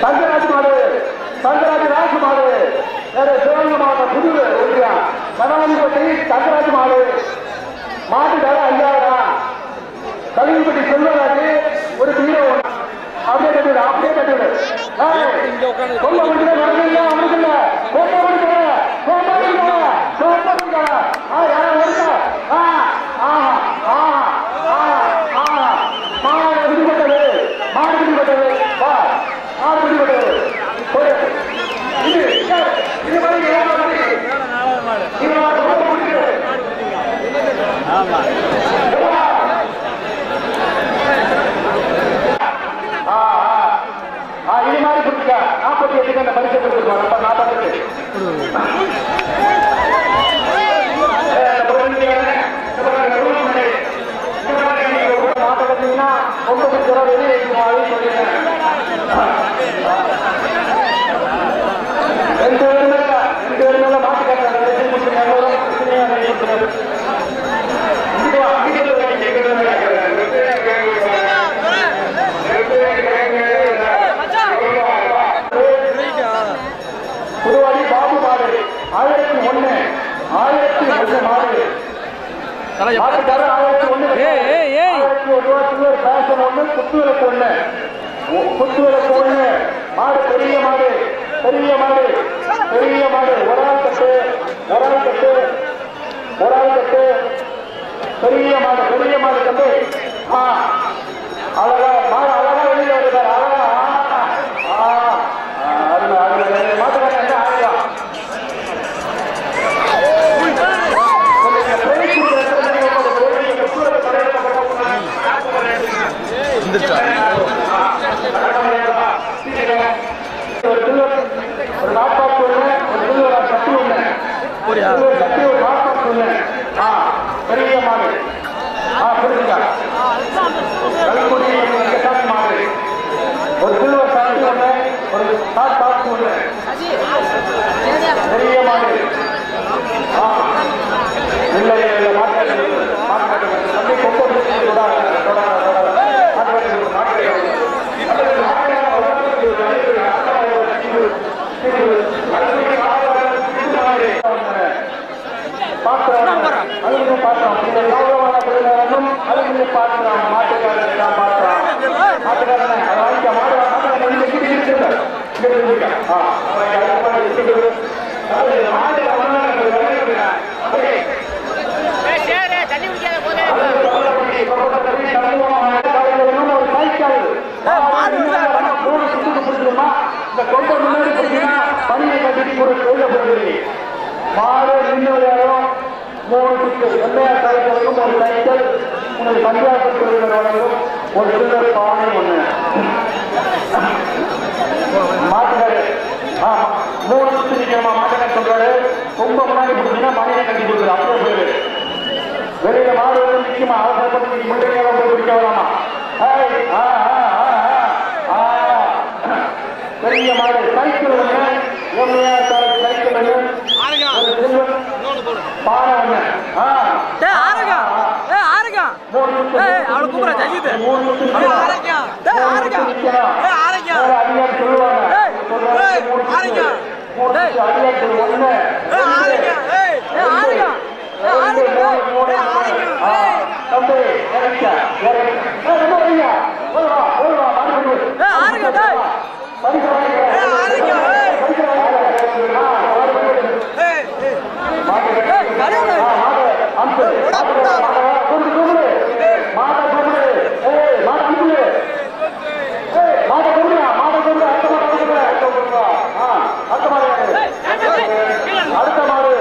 தங்கராஜ் மாடு தங்கராஜ் ராஜ் மாடு வேற சிவகங்கை மாவட்டம் புதுவை ஒன்றியா கனவாணிப்பட்டி தங்கராஜ் மாடு மாட்டு தர ஐயாயிரம் கலிங்கப்பட்டி செல்வராஜ் ஒரு ஹீரோ அப்படியே கட்டிவிடு அப்படியே கட்டிவிடு கொல்ல முடியல நடக்கல அவனுக்கு இல்ல கொல்ல முடியல கொல்ல முடியல கொல்ல முடியல ஆ யாரும் வருதா ஆ ஆஹா ஆஹா ஆஹா ஆஹா மாடு பிடிபட்டது மாடு பிடிபட்டது வா மாடு பிடிபட்டது ஒரு இது சார், இது மாதிரி ஏமாறு இது மாதிரி கொல்ல முடியல ஆ, ஆ. ஆ, இது மாதிரி கொடுத்துக்க நாற்பத்தி எட்டுக்கு அந்த பரிசை கொடுத்துருக்கோம் நம்ம நாற்பத்தி நாற்பத்தீங்கன்னா ஒன்பது ரூபா வெளியே வைக்கணும் அப்படின்னு சொல்லிடுறேன் ரெண்டு பேருமே ரெண்டு பேருமே மாட்டு கட்டுறாங்க ரெண்டு கொடுத்து நல்லவரும் பிரச்சனையா கொடுத்துருக்காரு இங்க வா, இங்க வந்து புதுவாடி பாபு மாடு ஆயிரத்தி ஒண்ணு ஆயிரத்தி ஒண்ணு மாடு மாட்டுக்கார ஆயிரத்தி ஒண்ணு ஏய், ஏய், ஏய். ஆயிரத்தி ஒரு ரூபா சில்வர் பேஷன் ஒண்ணு குத்துவிளக்கு ஒண்ணு ஒ- குத்துவிளக்கு ஒண்ணு மாடு பெரிய மாடு பெரிய மாடு பெரிய மாடு ஒரு ஆள் கட்டு ஒரு ஆள் கட்டு ஒரு ஆள் கட்டு பெரிய மாடு பெரிய மாடு தம்பி ஆ அழகா மாடு அழகா வெளியில வருது அழகா ஆ, ஆ, அருமை அருமை மாட்டுக்காரன் என்ன ஆயிரம் ஒரு நாப்பாக்கு ஒண்ணு ஒரு திருவிழா கட்டி ஒண்ணு திருவிழா கட்டி ஒரு நாப்பாக்கு ஒண்ணு ஆ பெரிய மாடு ஆ புரிஞ்சுக்கா கல்குடி சாமி மாடு ஒரு சில்வர் சாமி ஒண்ணு ஒரு டாட் பாக்ஸ் ஒண்ணு பெரிய மாடு ஆ இல்லை இல்லை மாட்டாடு மாட்டாடு தம்பி கொம்பு பிடிச்சி தொடாத தொடாத தொடாத மாட்டாடு மாட்டாடு பாத்திரம் அலுமினிய பாத்திரம் இந்த கௌரவமான பிள்ளைகளும் அலுமினிய பாத்திரம் மாட்டுக்காரன் தான் பாத்திரம் மாட்டுக்காரன் அதை வாங்கிக்க மாடு மாட்டுக்காரன் இங்க இங்க இருக்கு இங்க இருக்கு ஆ அவன் அதுக்கு முன்னாடி இருக்கு. அது மாடு ஓகே தண்ணி குடிக்காத போதே மாடு நின்றும் மூணு சுற்று எம்ஏஆர் தலைவர்களுக்கும் ஒரு சைக்கிள் உனது பஞ்சாயத்து குழுவினர் வழங்கும் ஒரு சில்லர் பானை ஒண்ணு மாட்டுக்காரு ஆமா மூணு சுற்று நிக்கிறமா மாட்டுக்காரு சொல்றாரு ரொம்ப முன்னாடி பிடிச்சிங்கன்னா மணியை கட்டி கொடுக்குது அப்படியே போயிரு வெளியில மாடு வந்து நிக்குமா அவசரப்பட்டு நீ முன்னாடி போய் பிடிக்க வேணாமா ஏய், ஆ, ஆ, ஆ, ஆ, ஆ. பெரிய மாடு சைக்கிள் ஒண்ணு எம்ஏஆர் சைக்கிள் ஒண்ணு ஒரு சில்வர் பானை ஒண்ணு ஆ டேய் ஆரங்க ஏய் ஆரங்க மூணு சுத்து ஏய், அவளை கூப்பிடுறா, ஜல்லிக்கட்டு. மூணு சுத்து ஏய், ஆரோக்கியா. டேய், மூணு ஆரோக்கியா. சுத்து நிக்கணும். ஏய், ஆரோக்கியா. வேற அதிகாரி சொல்லுவாங்க ஏய், சொல்றாங்க, ஏய், மூணு சுத்து. ஆரோக்கியா. மூணு டேய். சுத்து அதிகாரி ஒண்ணு ஏய் ஆரங்க ஏய் ஏய் ஆரங்க ஏய் ஆரங்க ஏய் ஏய் ஆரங்க ஏய் தம்பி இறங்கிக்க இறங்கிக்க ஏய், ரொம்ப வைங்க. போய் வா, போய் வா, மாடு கொண்டு வா. ஏய், ஆறுங்க, டேய். பரிசு வாங்கிக்க. ஏய், ஆறுங்க, ஏய். பரிசு வாங்கிக்க. ஆ, மாடு கொண்டு வா. ஏய் ஏய் மாடு கொண்டு வா. ஏய், கருணை. ஆ, மாடு, அனுப்பு. மாடு, மாடு, கூப்பிடு, கூப்பிடு. மாட்டை கூப்பிடு. ஏய், மாட்டை அனுப்பு. ஏய், மாட்டை கூப்பிடுடா, மாட்டை கூப்பிடு. அடுத்த மாட்டை கூப்பிடு. அடுத்த கூப்பிடுடா. ஆ, அடுத்த மாடு யாரு? அடுத்த மாடு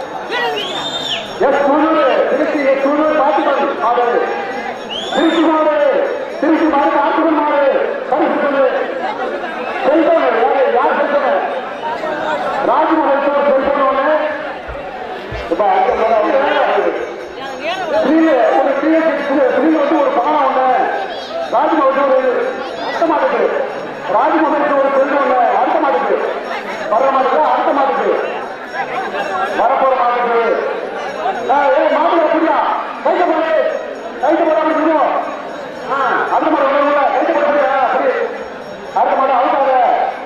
எஸ் குழு திருச்சி எஸ் குழு பாத்துக்கொள் மாடு திருச்சி மாடு திருச்சி மாடு ஆட்டுகள் மாடு பரிசு கொண்டு செல்போன் யாரு யார் செல்போன் ராஜ்மோகன் சார் செல்போன் ஒண்ணு இப்ப அடுத்த முறை வந்து ஸ்ரீ ஒரு ஸ்ரீ ஸ்ரீ வந்து ஒரு பானம் ஒண்ணு ராஜ்மோகன் ஒரு அடுத்த மாட்டுக்கு ராஜ்மோகனுக்கு ஒரு செல்போன் ஒண்ணு அடுத்த மாட்டுக்கு வர்ற மாட்டுக்கு அடுத்த மாட்டுக்கு வரப்போற மாட்டுக்கு ஏய், ஏய், மாப்பிள்ளை புரியா கைத்த போடு கைத்த போடாம இருக்கணும் அடுத்த மாடு ஒண்ணு கைத்த போட புரியா அப்படி அடுத்த மாடு அவுட்டாத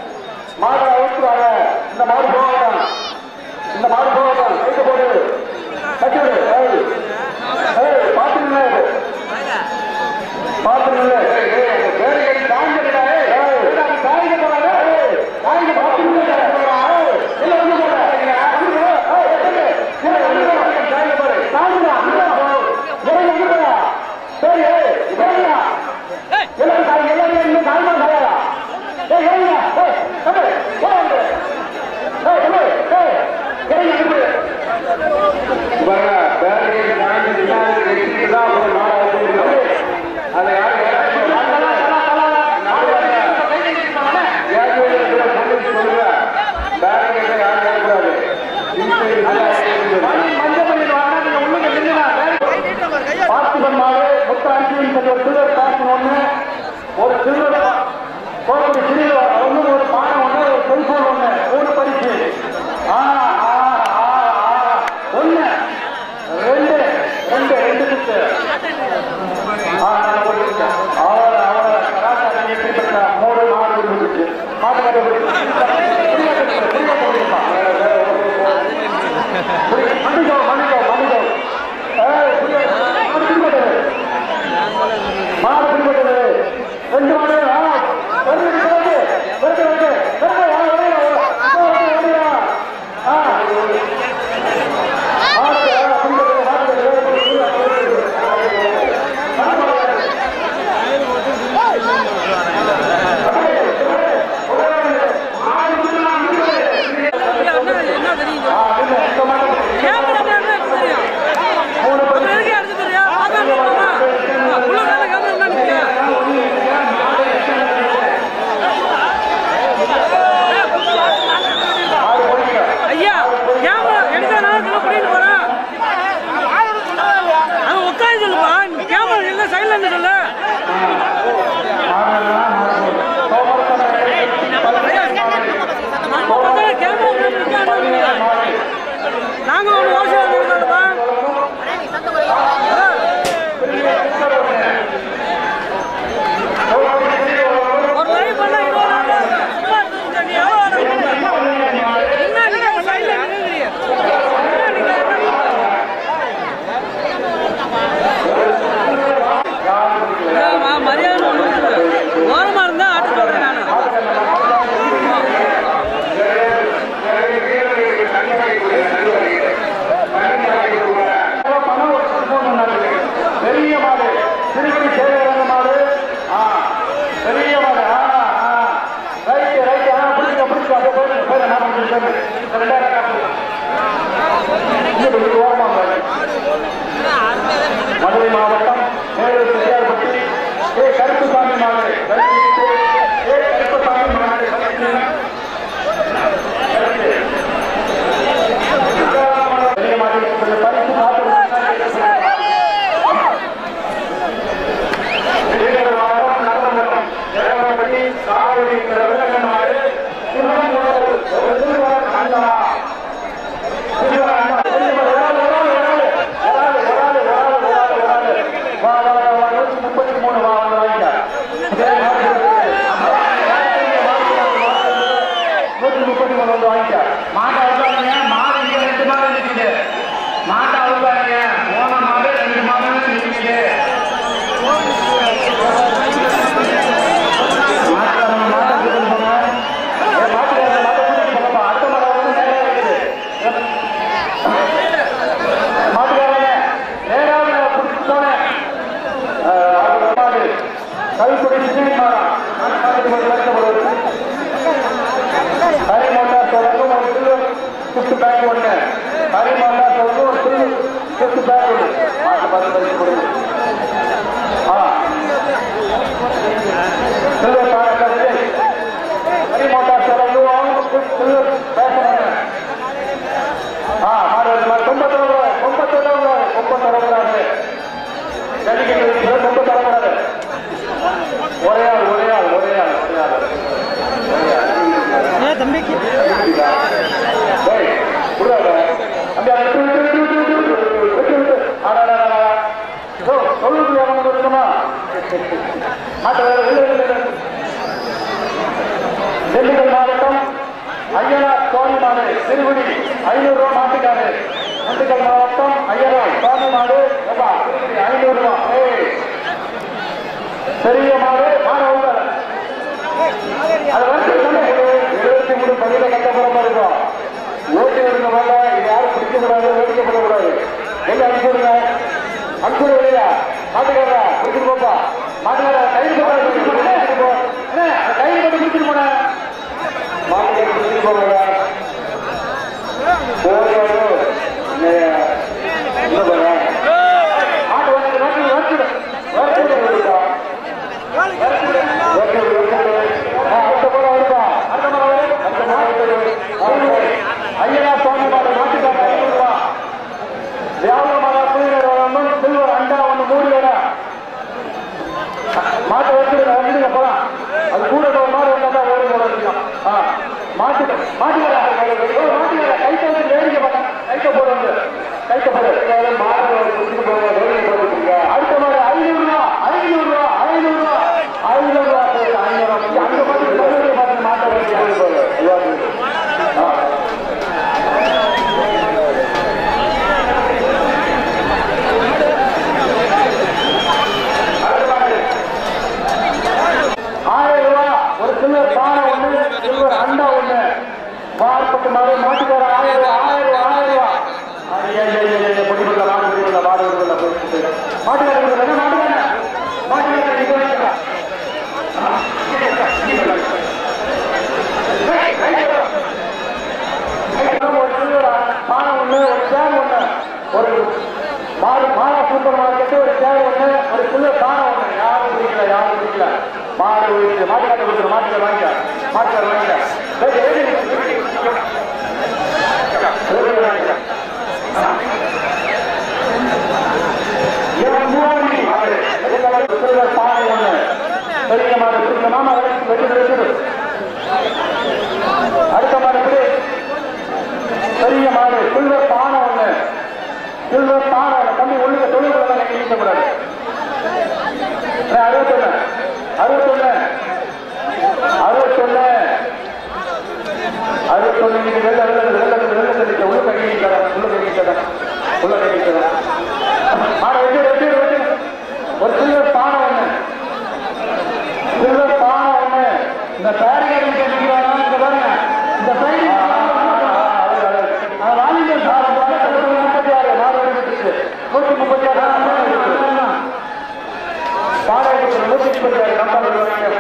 போகக்கூடிய சிறிய ஒன்று ஒரு பானை ஒன்று ஒரு செல்போன் ஒன்று மூணு பரிசு ஆ ஆ ஆ ஆ ஒன்று ரெண்டு ரெண்டு ரெண்டு சுத்து ஆ ஒரு நிமிஷம். அவரை அவரை கராத்தே எப்படி பெற்ற மூணு நாலு விருது மாட்டு கட்ட விருது மன்னிக்கோ மன்னிக்கோ மன்னிக்கோ ஏய், புரிய- மாடு பிடிபட்டது. மாடு பிடிபட்டது. ரெண்டு மாடு, ஆ, வருது, வருது, வருது, வருது, வருது, ஆ, வருது, வருது, வருது, வருது, ஆ. மாடு, ஆ, பிடிபட்டது, மாடு பிடிபட்டது. மாடு பிடிபட்டது. என்ன தெரியும் ஆ, இல்ல, இந்த மாடு கேமரா மேன் எப்படி தெரியும் மூணு அப்புறம் எதுக்கு எடுத்து தெரியும் பார்க்காம போமா உள்ள வேலை கேமரா என்ன நிற்க மாடு போடுங்க. ஐயா கேமரா எடுத்தானா சொல்ல கூட்டிட்டு போறேன் அவன் உட்காந்து சொல்லுப்பா கேமரா இல்லை சைட்ல இருந்து சொல்லு நம்ம பார்த்தா கேமரா நிற்காங்க நாங்க ஒன்று ஓசை கொடுத்தாலுமா ஒரு லைவ் பண்ணா இருபது நாள் ஆகும். சும்மா இருந்துட்டு நீ எவ்வளோ நேரம் பண்ணுவ? என்ன நீங்க சைட்ல நின்னுக்கிறீங்க? என்ன நீங்க என்ன இல்லம்மா, மரியாதை ஒண்ணும் இல்ல. ஓரமா இருந்தா ஆட்ட சொல்றேன் நானு பெரிய மாடு திருப்பதி சேவையான மாடு ஆ பெரிய மாடு ஆ ஆ ரைட் ரைட் ஆ பிடிக்க பிடிக்க அப்படியே போயிடுங்க போயிடுங்க நான் பிடிச்சிருக்கேன் ரெண்டாயிரம் காசு இங்க போய் ஓரமா பாரு. மதுரை மாவட்டம் மேலூர் பெரியார்பட்டி ஏ கருப்புசாமி மாடு கருப்பு ஏ கருப்புசாமி மாடு கருப்பு. பெரிய மாடு கொஞ்சம் பரிசு பார்த்து மாட்டை அவுப்பாங்க மாடு இங்க ரெண்டு மாடு இருக்குது மாட்டை அவுப்பாங்க போன மாடு ரெண்டு மாடு இருக்குது மாட்டுக்காரங்க மாட்டை கூட்டிட்டு போங்க. ஏய், மாட்டுக்காரங்க மாட்டை கூட்டிட்டு போங்கப்பா. அடுத்த மாடு வந்து நேரா இருக்குது. மாட்டுக்காரங்க, நேராக நான் கூட்டிட்டு போனேன். அஹ், அவங்க மாடு. கல்குடி சின்ன மரம். மாட்டுக்கு ஒரு லட்சம் வருது. ஹரி மோட்டார் சொல்லுங்க ஒரு சில்லு கிஃப்ட் பேக் ஒண்ணு ஹரி மோட்டார் சொல்லுங்க ஒரு சில்லு கிஃப்ட் பேக் ஒண்ணு மாட்டு பத்து பரிசு கொடுங்க ஆ சில்வர் பாடக்கருது ஹரி மோட்டார் சொல்லுங்க சில்லு பேக் ஒண்ணு ஆ மாடு மாடு ரொம்ப தரக்கூடாது ரொம்ப தரக்கூடாது ரொம்ப தரக்கூடாது ஜல்லிக்கட்டு ரொம்ப தரக்கூடாது ஒரே ஆள் ஒரே ஆள் ஒரே ஆள் ஒரே ஆள் ஏன் தம்பிக்கு டேய், விடாத. அந்த விட்டு, விட்டு, விட்டு, விட்டு, விட்டு, விட்டு, விட்டு, விட்டு. அடடடடா. ஓ, சொல்லுது அவனுக்கு இருக்குமா? மாட்ட வேற, இல்ல, இல்ல, இல்ல. திண்டுக்கல் மாவட்டம் ஐயனார் சுவாமி மாடு திருவடி ஐநூறு ரூபா மாட்டுக்காரு திண்டுக்கல் மாவட்டம் ஐயனார் சுவாமி மாடு எப்பா திருப்பதி ஐநூறு ரூபா ஏய். பெரிய மாடு மாடு உள்ள அது வந்து இருபத்தி மூணு பதில கட்ட போற மாதிரி இருக்கும் ஓட்டி வருங்க மேல இது யாரும் பிடிக்க கூடாது வேடிக்கப்படக்கூடாது எங்க அனுப்பிடுங்க அனுப்பிடு இல்லையா மாட்டுக்காரா பிடிச்சிட்டு போப்பா மாட்டுக்காரா கைது போட்டு பிடிச்சிட்டு போ என்ன கைது போட்டு பிடிச்சிட்டு போன மாட்டுக்கார பிடிச்சிட்டு போங்க மாட்டு வந்து ரோட்டு ரோட்டு ரோட்டு ரோட்டு ஐயா சுவாமி மாடு நாட்டுக்கார ஐநூறு ரூபா வியாபார மாதா புலிகர் சில்வர் அண்டா ஒன்று மூடி வர சில்வர் பானை ஒண்ணு சில்வர் அண்டா ஒண்ணு மார்பட்டு மாடு மாட்டுக்கார ஆயிரம் ரூபாய் ஆயிரம் ரூபாய் ஆயிரம் ரூபாய் ஐயா, ஐயா, ஐயா, ஐயா, பொடி பண்ணல, மாடு பொடி பண்ணல, மாடு பொடி பண்ணல, பொடி பண்ணல. மாட்டுக்கார கொடுக்கல, என்ன மாட்டுக்கார? மாட்டுக்கார இங்க வைக்கல. ஆ, இங்க வைக்கல, இங்க வைக்கல. ஏய், ஏய், ஏய். ஒரு சில்வர் பானை ஒண்ணு ஒரு சேர் ஒண்ணு ஒரு மாடு மாடா சூப்பர் மார்க்கெட் ஒரு சேர் ஒண்ணு ஒரு சில்வர் பானை ஒண்ணு யாரும் குடிக்கல யாரும் குடிக்கல மாடு குடிக்கல மாட்டுக்காட்ட கொடுக்குற மாட்டுக்கார வாங்கிக்க மாட்டுக்கார வாங்கிக்க ஏய், ஏய், ஏய், ஏய். ஏய், வாங்கிக்க. இவன் மூவாண்டி மாடு. ஒரு சில்வர் பானை ஒண்ணு பெரிய மாடு பெரிய மாமா வெட்டி வெட்டி வெட்டி அடுத்த மாடு எப்படி பெரிய மாடு சில்வர் பானை ஒண்ணு சில்வர் பானை ஒண்ணு தம்பி உள்ளுக்க தொழில்களை நீங்க நீக்கக்கூடாது அறுபத்தொன்னு அறுபத்தொன்னு அறுபத்தொன்னு அறுபத்தொன்னு நீங்க வெள்ள வெள்ள வெள்ள வெள்ள தள்ளிக்க உள்ள கை நீக்கிறேன் உள்ள கை நீக்கிறேன் உள்ள கை நீக்கிறேன் மாடை வெட்டி வெட்டி வெட்டி ஒரு சில்வர் பானை ஒண்ணு சில்வர் பானை ஒண்ணு இந்த பேரிகேட் நிற்கிறாங்க இங்க பாருங்க இந்த சைடு ராஜேந்திரன் சார் முப்பத்தி ஆறு நாலு நூத்தி முப்பத்தி ஆறு பாடகை நூத்தி முப்பத்தி ஆறு நம்பர்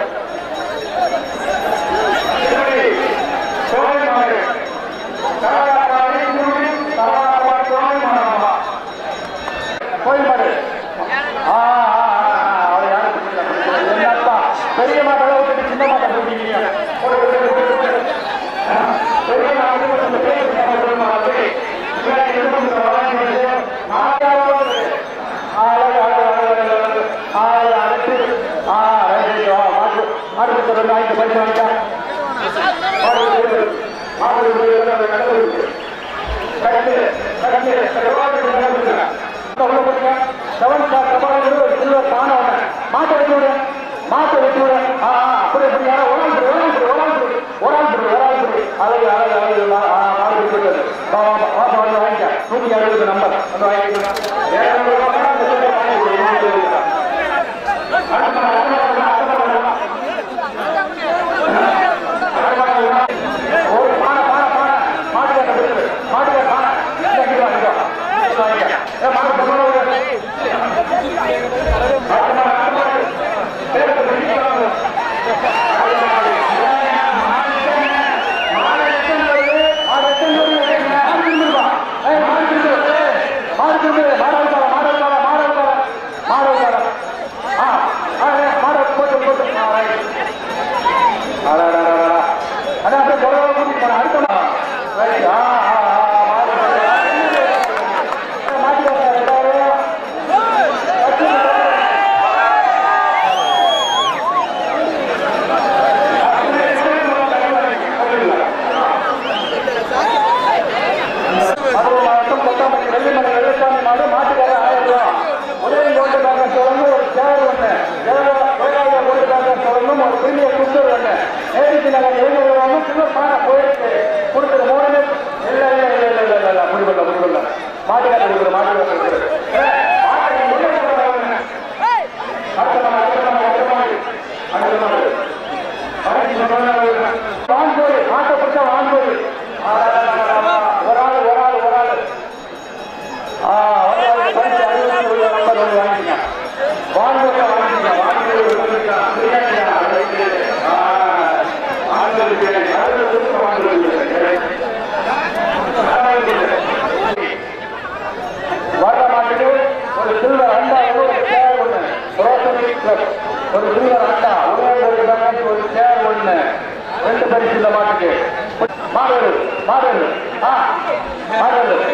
கோயில்மாடு ஆ ஆ, ஆ, ஆ, அவரை யாரும் பிடிக்கல. என்னப்பா, பெரிய மாட்டை விட்டுட்டு சின்ன மாட்டை பிடிக்கிறீங்க ஒரு, ஒரு, ஒரு, ஒரு, ஒரு. பெரிய மாடு கொஞ்சம் பெரிய மாடு கொடுங்க, அப்படி. பின்னாடி இருந்து கொஞ்சம் வளர்ந்து வந்து, மாட்டாவது. அழகு, அழகு, அழகு, அழகு, அழகு. அழகு, அழைச்சு. ஆ, ரைட்டு, வா, மாட்டு மாட்டு கொடுத்த ரெண்டு வாங்கிட்டு பைசா வாங்கிட்டா மாடு கொடுத்து, மாடு கொடுத்து, கடை கொடுத்து. கட்டு, கட்டு, எவ்வளவு கட்டு கொடுங்க. உள்ள போடுங்க. செவன் ஸ்டார் கபாலி ஒரு சில்வர் பானை ஒண்ணு. மாட்டை வெட்டி விடு. மாட்டை வெட்டி விடு. ஆ, ஆ, அப்படி அப்படி யாரோ ஒரு ஆள் பிடி, ஒரு ஆள் பிடி, ஒரு ஆள் பிடி, ஒரு ஆள் பிடி, ஒரு ஆள் பிடி. அழகு, அழகு, அழகு. மா- ஆ, மாடு பிடி விடு. வா, வா, வா, வா, வந்து வாங்கிக்க. நூத்தி அறுபது நம்பர். வந்து வாங்கிக்க. இருநூறு ரூபாய் அந்த சில்லறை வாங்கி கொடு. நூத்தி அறுபது ரூபாய். அடுத்த மாடு, அடுத்த மாடு, அடுத்த மாடு, அடுத்த மாடு. ஒரு பானை, பானை, பானை. மாட்டுக்கார கொடுத்துரு. மாட்டுக்கார பானை. இந்தா, இங்க வா, இங்க வா. இங்க வாங்கிக்க. ஏ, மாடு கொண்டு வா, விடு. அடுத்த மாடு, அடுத்த மாடு. பேருக்கு பிடிக்க வாங்க. அடுத்த மாடு. மாடு எத்தனை வருது? மாடு எத்தனை வருது? மாடு திரும்புவா. ஏய், மாடு திரும்பு. ஏய், மாடு திரும்பு. மாடு அவுத்தாரா, மாடு அவுத்தாரா, மாடு அவுத்தாரா. மாடு அவுத்தாரா. ஆ, ஆ, ஏய், மாடு போட்டு, போட்டு. ஆ, ரைட். அடடடடடா. அண்ணா, அப்படியே குரவா கூட்டிட்டு போறேன். அடுத்த மா- ரைட். ஆ, ஆ, ஆ, மாடு போட்டு. ஏய், மாட்டிக்கோங்க, எல்லாரும். வச்சுட்டு போங்க. மதுரை மாவட்டம் கொத்தாம்பட்டி வெள்ளிமலை வெள்ளசாமி மாடு மாட்டுக்கார ஆயிரம் ரூபா உதவி ஓட்டுக்காரங்க சொல்லணும் ஒரு சேர் ஒண்ணு ஏழாயிரம் ஓட்டுக்காரங்க சொல்லணும் ஒரு பெரிய குண்டர் ஒண்ணு நேரிட்டு நகர் எழுநூறு ரூபாயும் சில்வர் பானை போயிருக்கு கொடுக்குற மூணு இல்ல இல்ல இல்ல இல்ல இல்ல இல்ல இல்ல முடிவல்ல முடிவல்ல மாட்டுக்கார கொடுக்குற மாட்டுக்கார கொடுக்குற அடுத்த மாடு அடுத்த மாடு அடுத்த மாடு அடுத்த மாடு வான்கோழி மாட்டை பிடிச்சா வான்கோழி ஒரு ஆள் ஒரு ஆள் ஒரு ஆள் ஆ வந்து வந்து பரிசு அறுபத்தி ஒரு நம்பர் வந்து வாங்கிக்கங்க வான்கோழி வாங்கிக்கங்க வான்கோழி வாங்கிக்கங்க பிரியாணியா ரைட்டு ஆ ஆண்கள் பிரியாணி அறுபது நிமிஷம் வான்கோழி வர்ற மாட்டுக்கு ஒரு சில்வர் அண்டா ஒரு சேர் ஒண்ணு ரோசரி கிளப் ஒரு சில்வர் அண்டா ஒரே ஒரு டம்ளர் ஒரு சேர் ஒண்ணு ரெண்டு பரிசு இந்த மாட்டுக்கு மாடு வருது, மாடு வருது. ஆ மாடு வருது.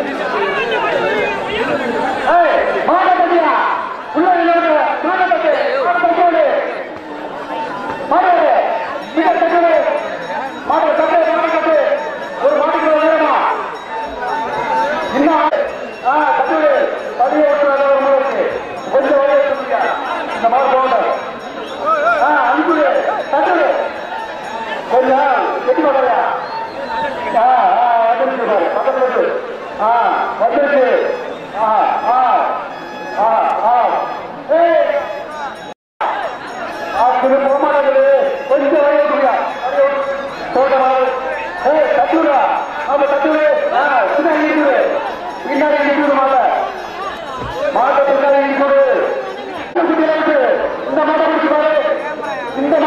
ஏய், மாடை கட்டியா உள்ள இல்லைங்க மாடை கட்டு மாடை கட்டு விடு. மாடு வருது. இதை கட்டு விடு. மாடு கட்டு மாடு கட்டு ஒரு மாட்டுக்கு ஒரு நேரமா இன்னும் ஆ கட்டுடு படிய விட்டு வர ஒரு முறைக்கு கொஞ்சம் வழி எடுத்துருங்க இந்த மாதிரி போகணும் ஆ அனுப்பிடு கட்டுடு கொஞ்சம் கெட்டி போடுறியா ஆ ஆ வந்துருச்சு பாரு பக்கத்துல இருக்கு ஆ வந்துருச்சு ஆ ஆ ஆ ஆ ஏ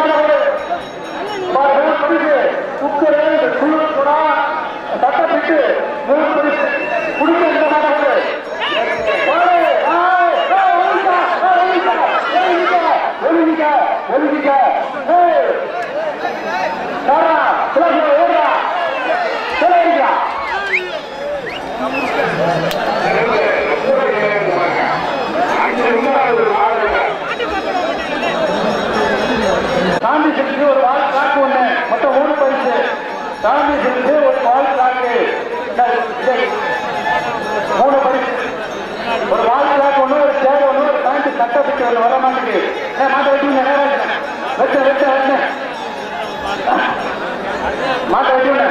மாடு பாரு பரிசு குக்கரு குழு கூட சட்டப்பிட்டு மூணு பரிசு குடிக்க இந்த மாடு ஒழுங்கிக்க ஒழுங்கிக்க ஓடுறா சொல்லிருக்கா சாமி செலுத்து ஒரு வால் காக்கு ஒண்ணு மொத்தம் மூணு பரிசு சாமி செலுத்து ஒரு வால் காக்கு இந்த- இந்த மூணு பரிசு ஒரு வால் காக்கு ஒண்ணு ஒரு சேர் ஒண்ணு ஒரு பேண்ட் சட்டை பிச்சு ஒண்ணு வர மாட்டேங்குது ஏன் மாட்ட வெட்டிங்க நேரம் வெட்ட வெட்ட வெட்ட மாட்ட வெட்டிங்க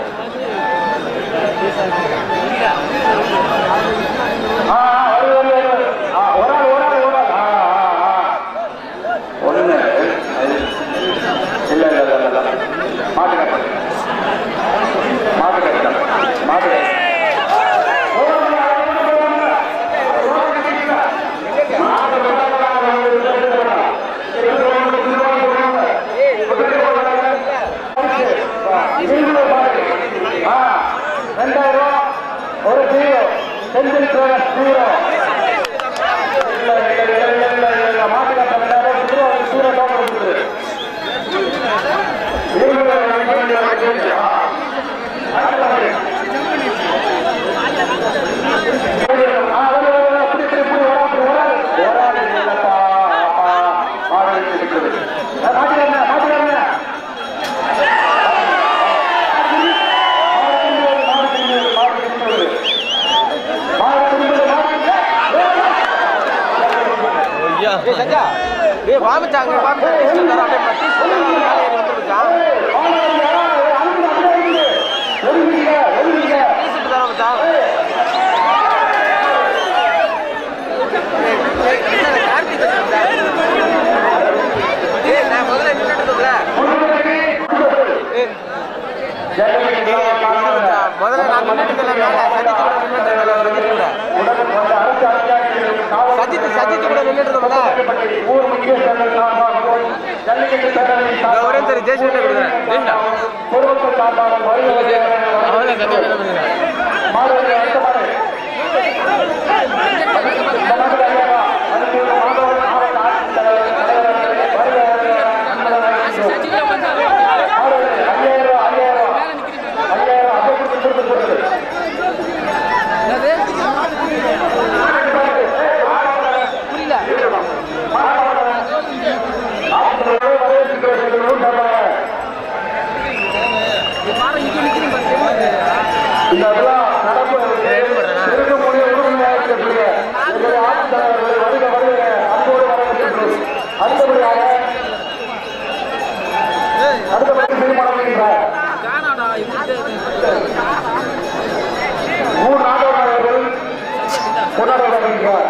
ஆ ஆ, வருது வருது வருது ஆ ஒரு ஆள் ஒரு ஆள் ஒரு ஆள் ஆ ஆ ஆ ஒண்ணு இல்ல இல்ல இல்ல இல்ல மாட்டு கட்டல் மாட்டு கட்டல் மாட்டு கட்டல் ரெண்டாயிரம் ரூபா ஒரு ஜீரோ செந்தில் பிரகாஷ் ஜீரோ இல்ல இல்ல இல்ல இல்ல இல்ல இல்ல மாட்டு கட்டல் ரெண்டாயிரம் ஜீரோ ஜீரோ டோக்கன் கொடுத்துரு ஏய் சஞ்சா ஏய் வாமிச்சாங்க வாமிச்சாங்க அப்படியே பத்தி ஏய் நான் முதல்ல நின்னுட்டு இருந்தேன் முதல்ல நான் நின்னுட்டு இருந்தேன் மேல சஜித் கூட சஜித் கூட சஜித் சஜித் கூட நின்னுட்டு இருந்தேன் ஊர் முக்கிய ஜல்லிக்கட்டு பேரவை ஒரே சரி ஜெயசூரிய கொடுக்குறேன் பொதுமக்கள் சார்பாக வருகிறது அவளை கட்டி மாணவர்கள் அடுத்த மாடு இந்த மாடு ஐயாவா அதுக்கு ஒரு மாணவர் மாவட்ட ஆட்சித்தலைவர் தலைவர் வருக வருக நண்பர்களாக இருக்கிறோம். மாணவர்கள் ஐயாயிரம் ரூபாய், ஐயாயிரம் ரூபாய். ஐயாயிரம் ரூபாய், அப்படியே கொடுத்து, கொடுத்து, கொடுத்து. ஆட்சித்தலைவரை வரவேற்கிறோம் எங்கள் ஊர் சார்பாக. இந்த விழா நடப்பு சிறுகு மொழி உறுதியாக இருக்கக்கூடிய எங்களுடைய ஆட்சித்தலைவர்களை வருக வருக அன்போடு வரவேற்கின்றோம் அடுத்தபடியாக அடுத்தபடி தீர்மானம் செய்கிறார் மூன்று நாடகர்கள் கொண்டாட வருகின்றார்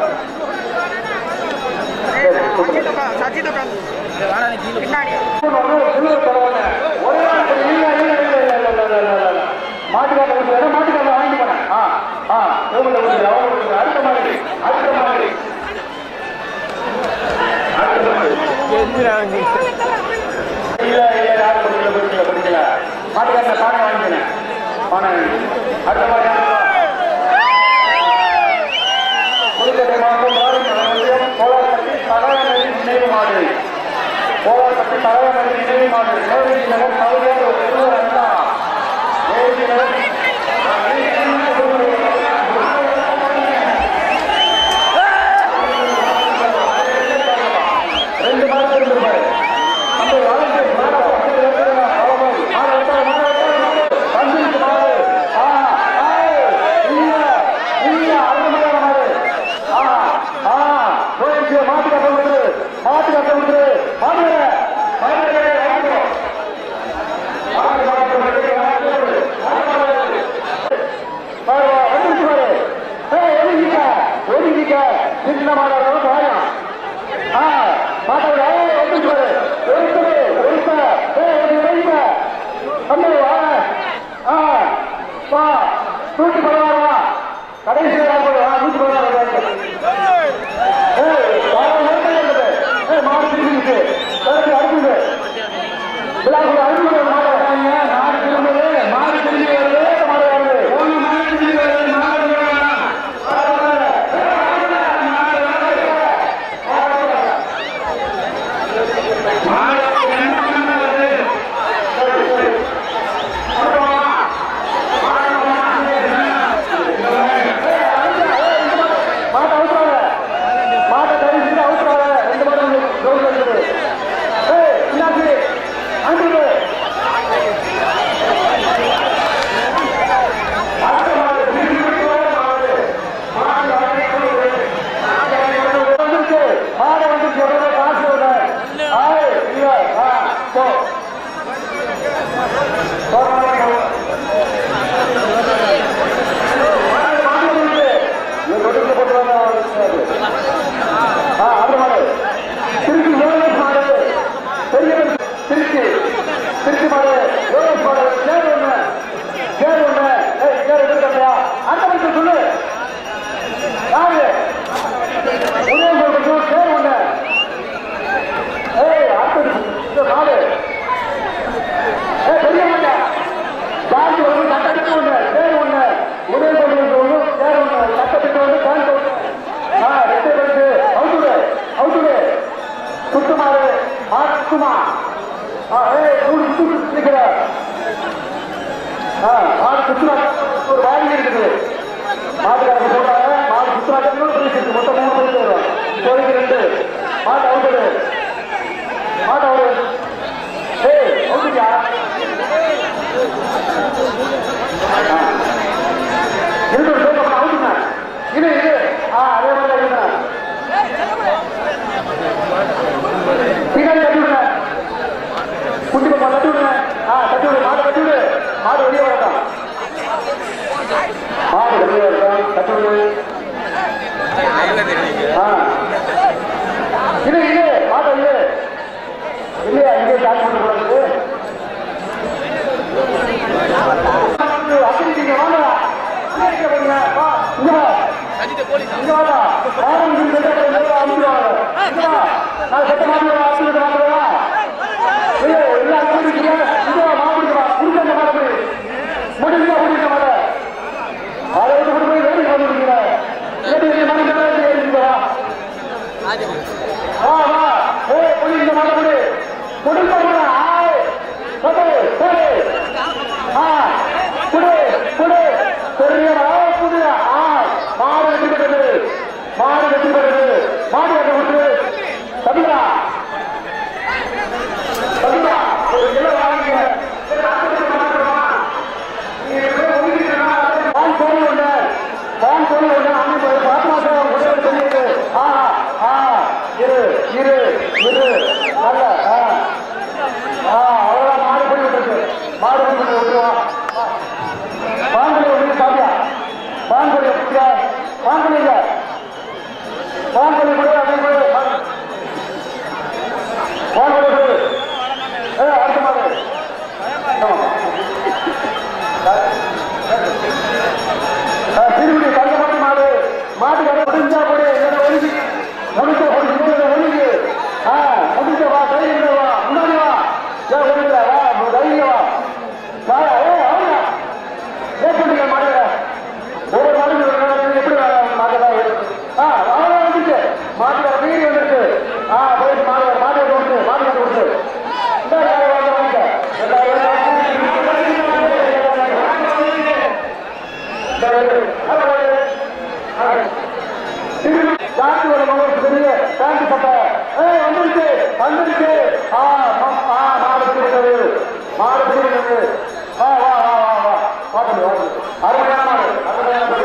மாட்டுக்காட்ட கொடுத்து மாட்டுக்காட்ட வாங்கி போனேன் ஆ ஆ இவங்க கொடுத்து அவங்க கொடுத்து அடுத்த மாதிரி அடுத்த மாதிரி அடுத்த மாதிரி இல்ல இல்ல யாரும் படிக்கல படிக்கல படிக்கல மாட்டுக்காட்ட பானை வாங்கினேன் பானை அடுத்த மாதிரி புதுக்கோட்டை மாவட்டம் மாவட்டம் கோலாப்பட்டி தலவநதி நினைவு மாடு கோலாப்பட்டி தலவநதி நினைவு மாடு நேருஜி நகர் கவிஞர் ஒரு சிறுவர் அண்ணா நேருஜி நகர் ரெண்டு மாடு ரெண்டு மாடு அந்த வளர்ச்சி மாடு பக்கத்துல இருக்கிறதா மாடு மாடு வெட்டாத மாடு வெட்டாத வந்துருக்கு மாடு ஆ ஆ இல்ல இல்ல அருமையான மாடு ஆ ஆ போயிடுச்சு மாட்டு கட்ட விட்டுரு மாட்டு கட்ட விட்டுரு மாடு மாடு ஆ, ஏய், மூணு சுத்து சுத்தி நிக்கிற. ஆ, மாடு சுத்துனா ஒரு வாடி இருக்குது மாட்டுக்காரங்க சொல்றாங்க மாடு சுத்துனா இன்னொரு பிரைஸ் இருக்கு மொத்தம் மூணு பிரைஸ் வரும் இப்போதைக்கு ரெண்டு மாட்டு அவுட்டு மாட்டு அவுட்டு ஏய் அவுட்டுயா இருக்கு ஒரு அவுட்டுங்க இது இது ஆ அதே மாதிரி தான் இருக்கிறேன் பின்னாடி தட்டி விடுங்க குட்டி பாப்பா தட்டி விடுங்க ஆ தட்டி விடு மாடு தட்டி விடு மாடு வெளியே வரட்டும் மாடு வெளியே வரட்டும் தட்டி விடு ஆ இது இது மாடு இது இல்லையா இங்கே ஸ்டார்ட் பண்ண கூடாது அப்படி நீங்க வாங்க இங்க பாருங்க வா இங்க வா இங்க வாடா ஆரம் இங்க கிட்ட வந்து அமுக்குவாங்க இங்க வா நான் சத்த மாடு அமுக்கு வாங்கறவா ஏய் இல்ல அங்க இருக்கீங்க இங்க வா மாடு வா குடுங்க அந்த மாடு முடிஞ்சா முடிஞ்ச மாடு அதை விட்டு கொண்டு போய் வேடி பண்ணிருக்கீங்க ஏடி இந்த மாடு மேல ஏறி வா வா வா ஏய் போய் இந்த மாடு முடி முடிஞ்ச மாடு ஆய் போடு போடு ஆ குடு குடு பெரிய மாடு குடு ஆ மாடு வெட்டி பெற்றது மாடு வெட்டி பெற்றது மாடு வெட்ட விட்டு தம்பியா தம்பியா ஒரு கிலோ வாங்கிங்க பான் கோழி உண்டு பான் கோழி உண்டு அங்கே போய் பாத்மாசம் முதல் சொல்லிட்டு ஆ ஆ இரு இரு இரு நல்ல ஆ ஆ அவ்வளவுதான் மாடு போய் விட்டுருக்கு மாடு போய் விட்டு விட்டுருவா பான்புலி ஒன்று சாப்பியா பான்புலி எப்படியா பான்புலி இல்ல பான்புலி கூட அதே கூட பான்புலி கூட ஏ அடுத்த மாடு திருப்பி கண்ட மாட்டு மாடு மாட்டு கடை முடிஞ்சா கூட என்ன ஒழுங்கு முடிச்ச ஒழுங்கு ஒழுங்கு ஆ முடிஞ்ச வா தைரியம் வா முன்னாடி வா ஏன் ஒழுங்கு வா தைரியம் வா வா ஏ அவனா ஏற்படுங்க மாடுற ஒவ்வொரு மாடு எப்படி மாடுறா ஆ அவனா வந்துச்சு மாட்டுற வீடு வந்துருக்கு ஆ போயிட்டு மாடு மாடு கொடுத்து மாடு கட்டு கொடுத்து இந்த யாரை வாங்க வாங்க ஜாத்தியோட மகளுக்கு பெரிய பேண்ட் சட்டை ஏய் வந்துருச்சு வந்துருச்சு ஆ ம- ஆ மாடு பிடிக்கிறது மாடு பிடிக்கிறது வா வா வா வா வா வாங்க வாங்க அருமையான மாடு அருமையான மாடு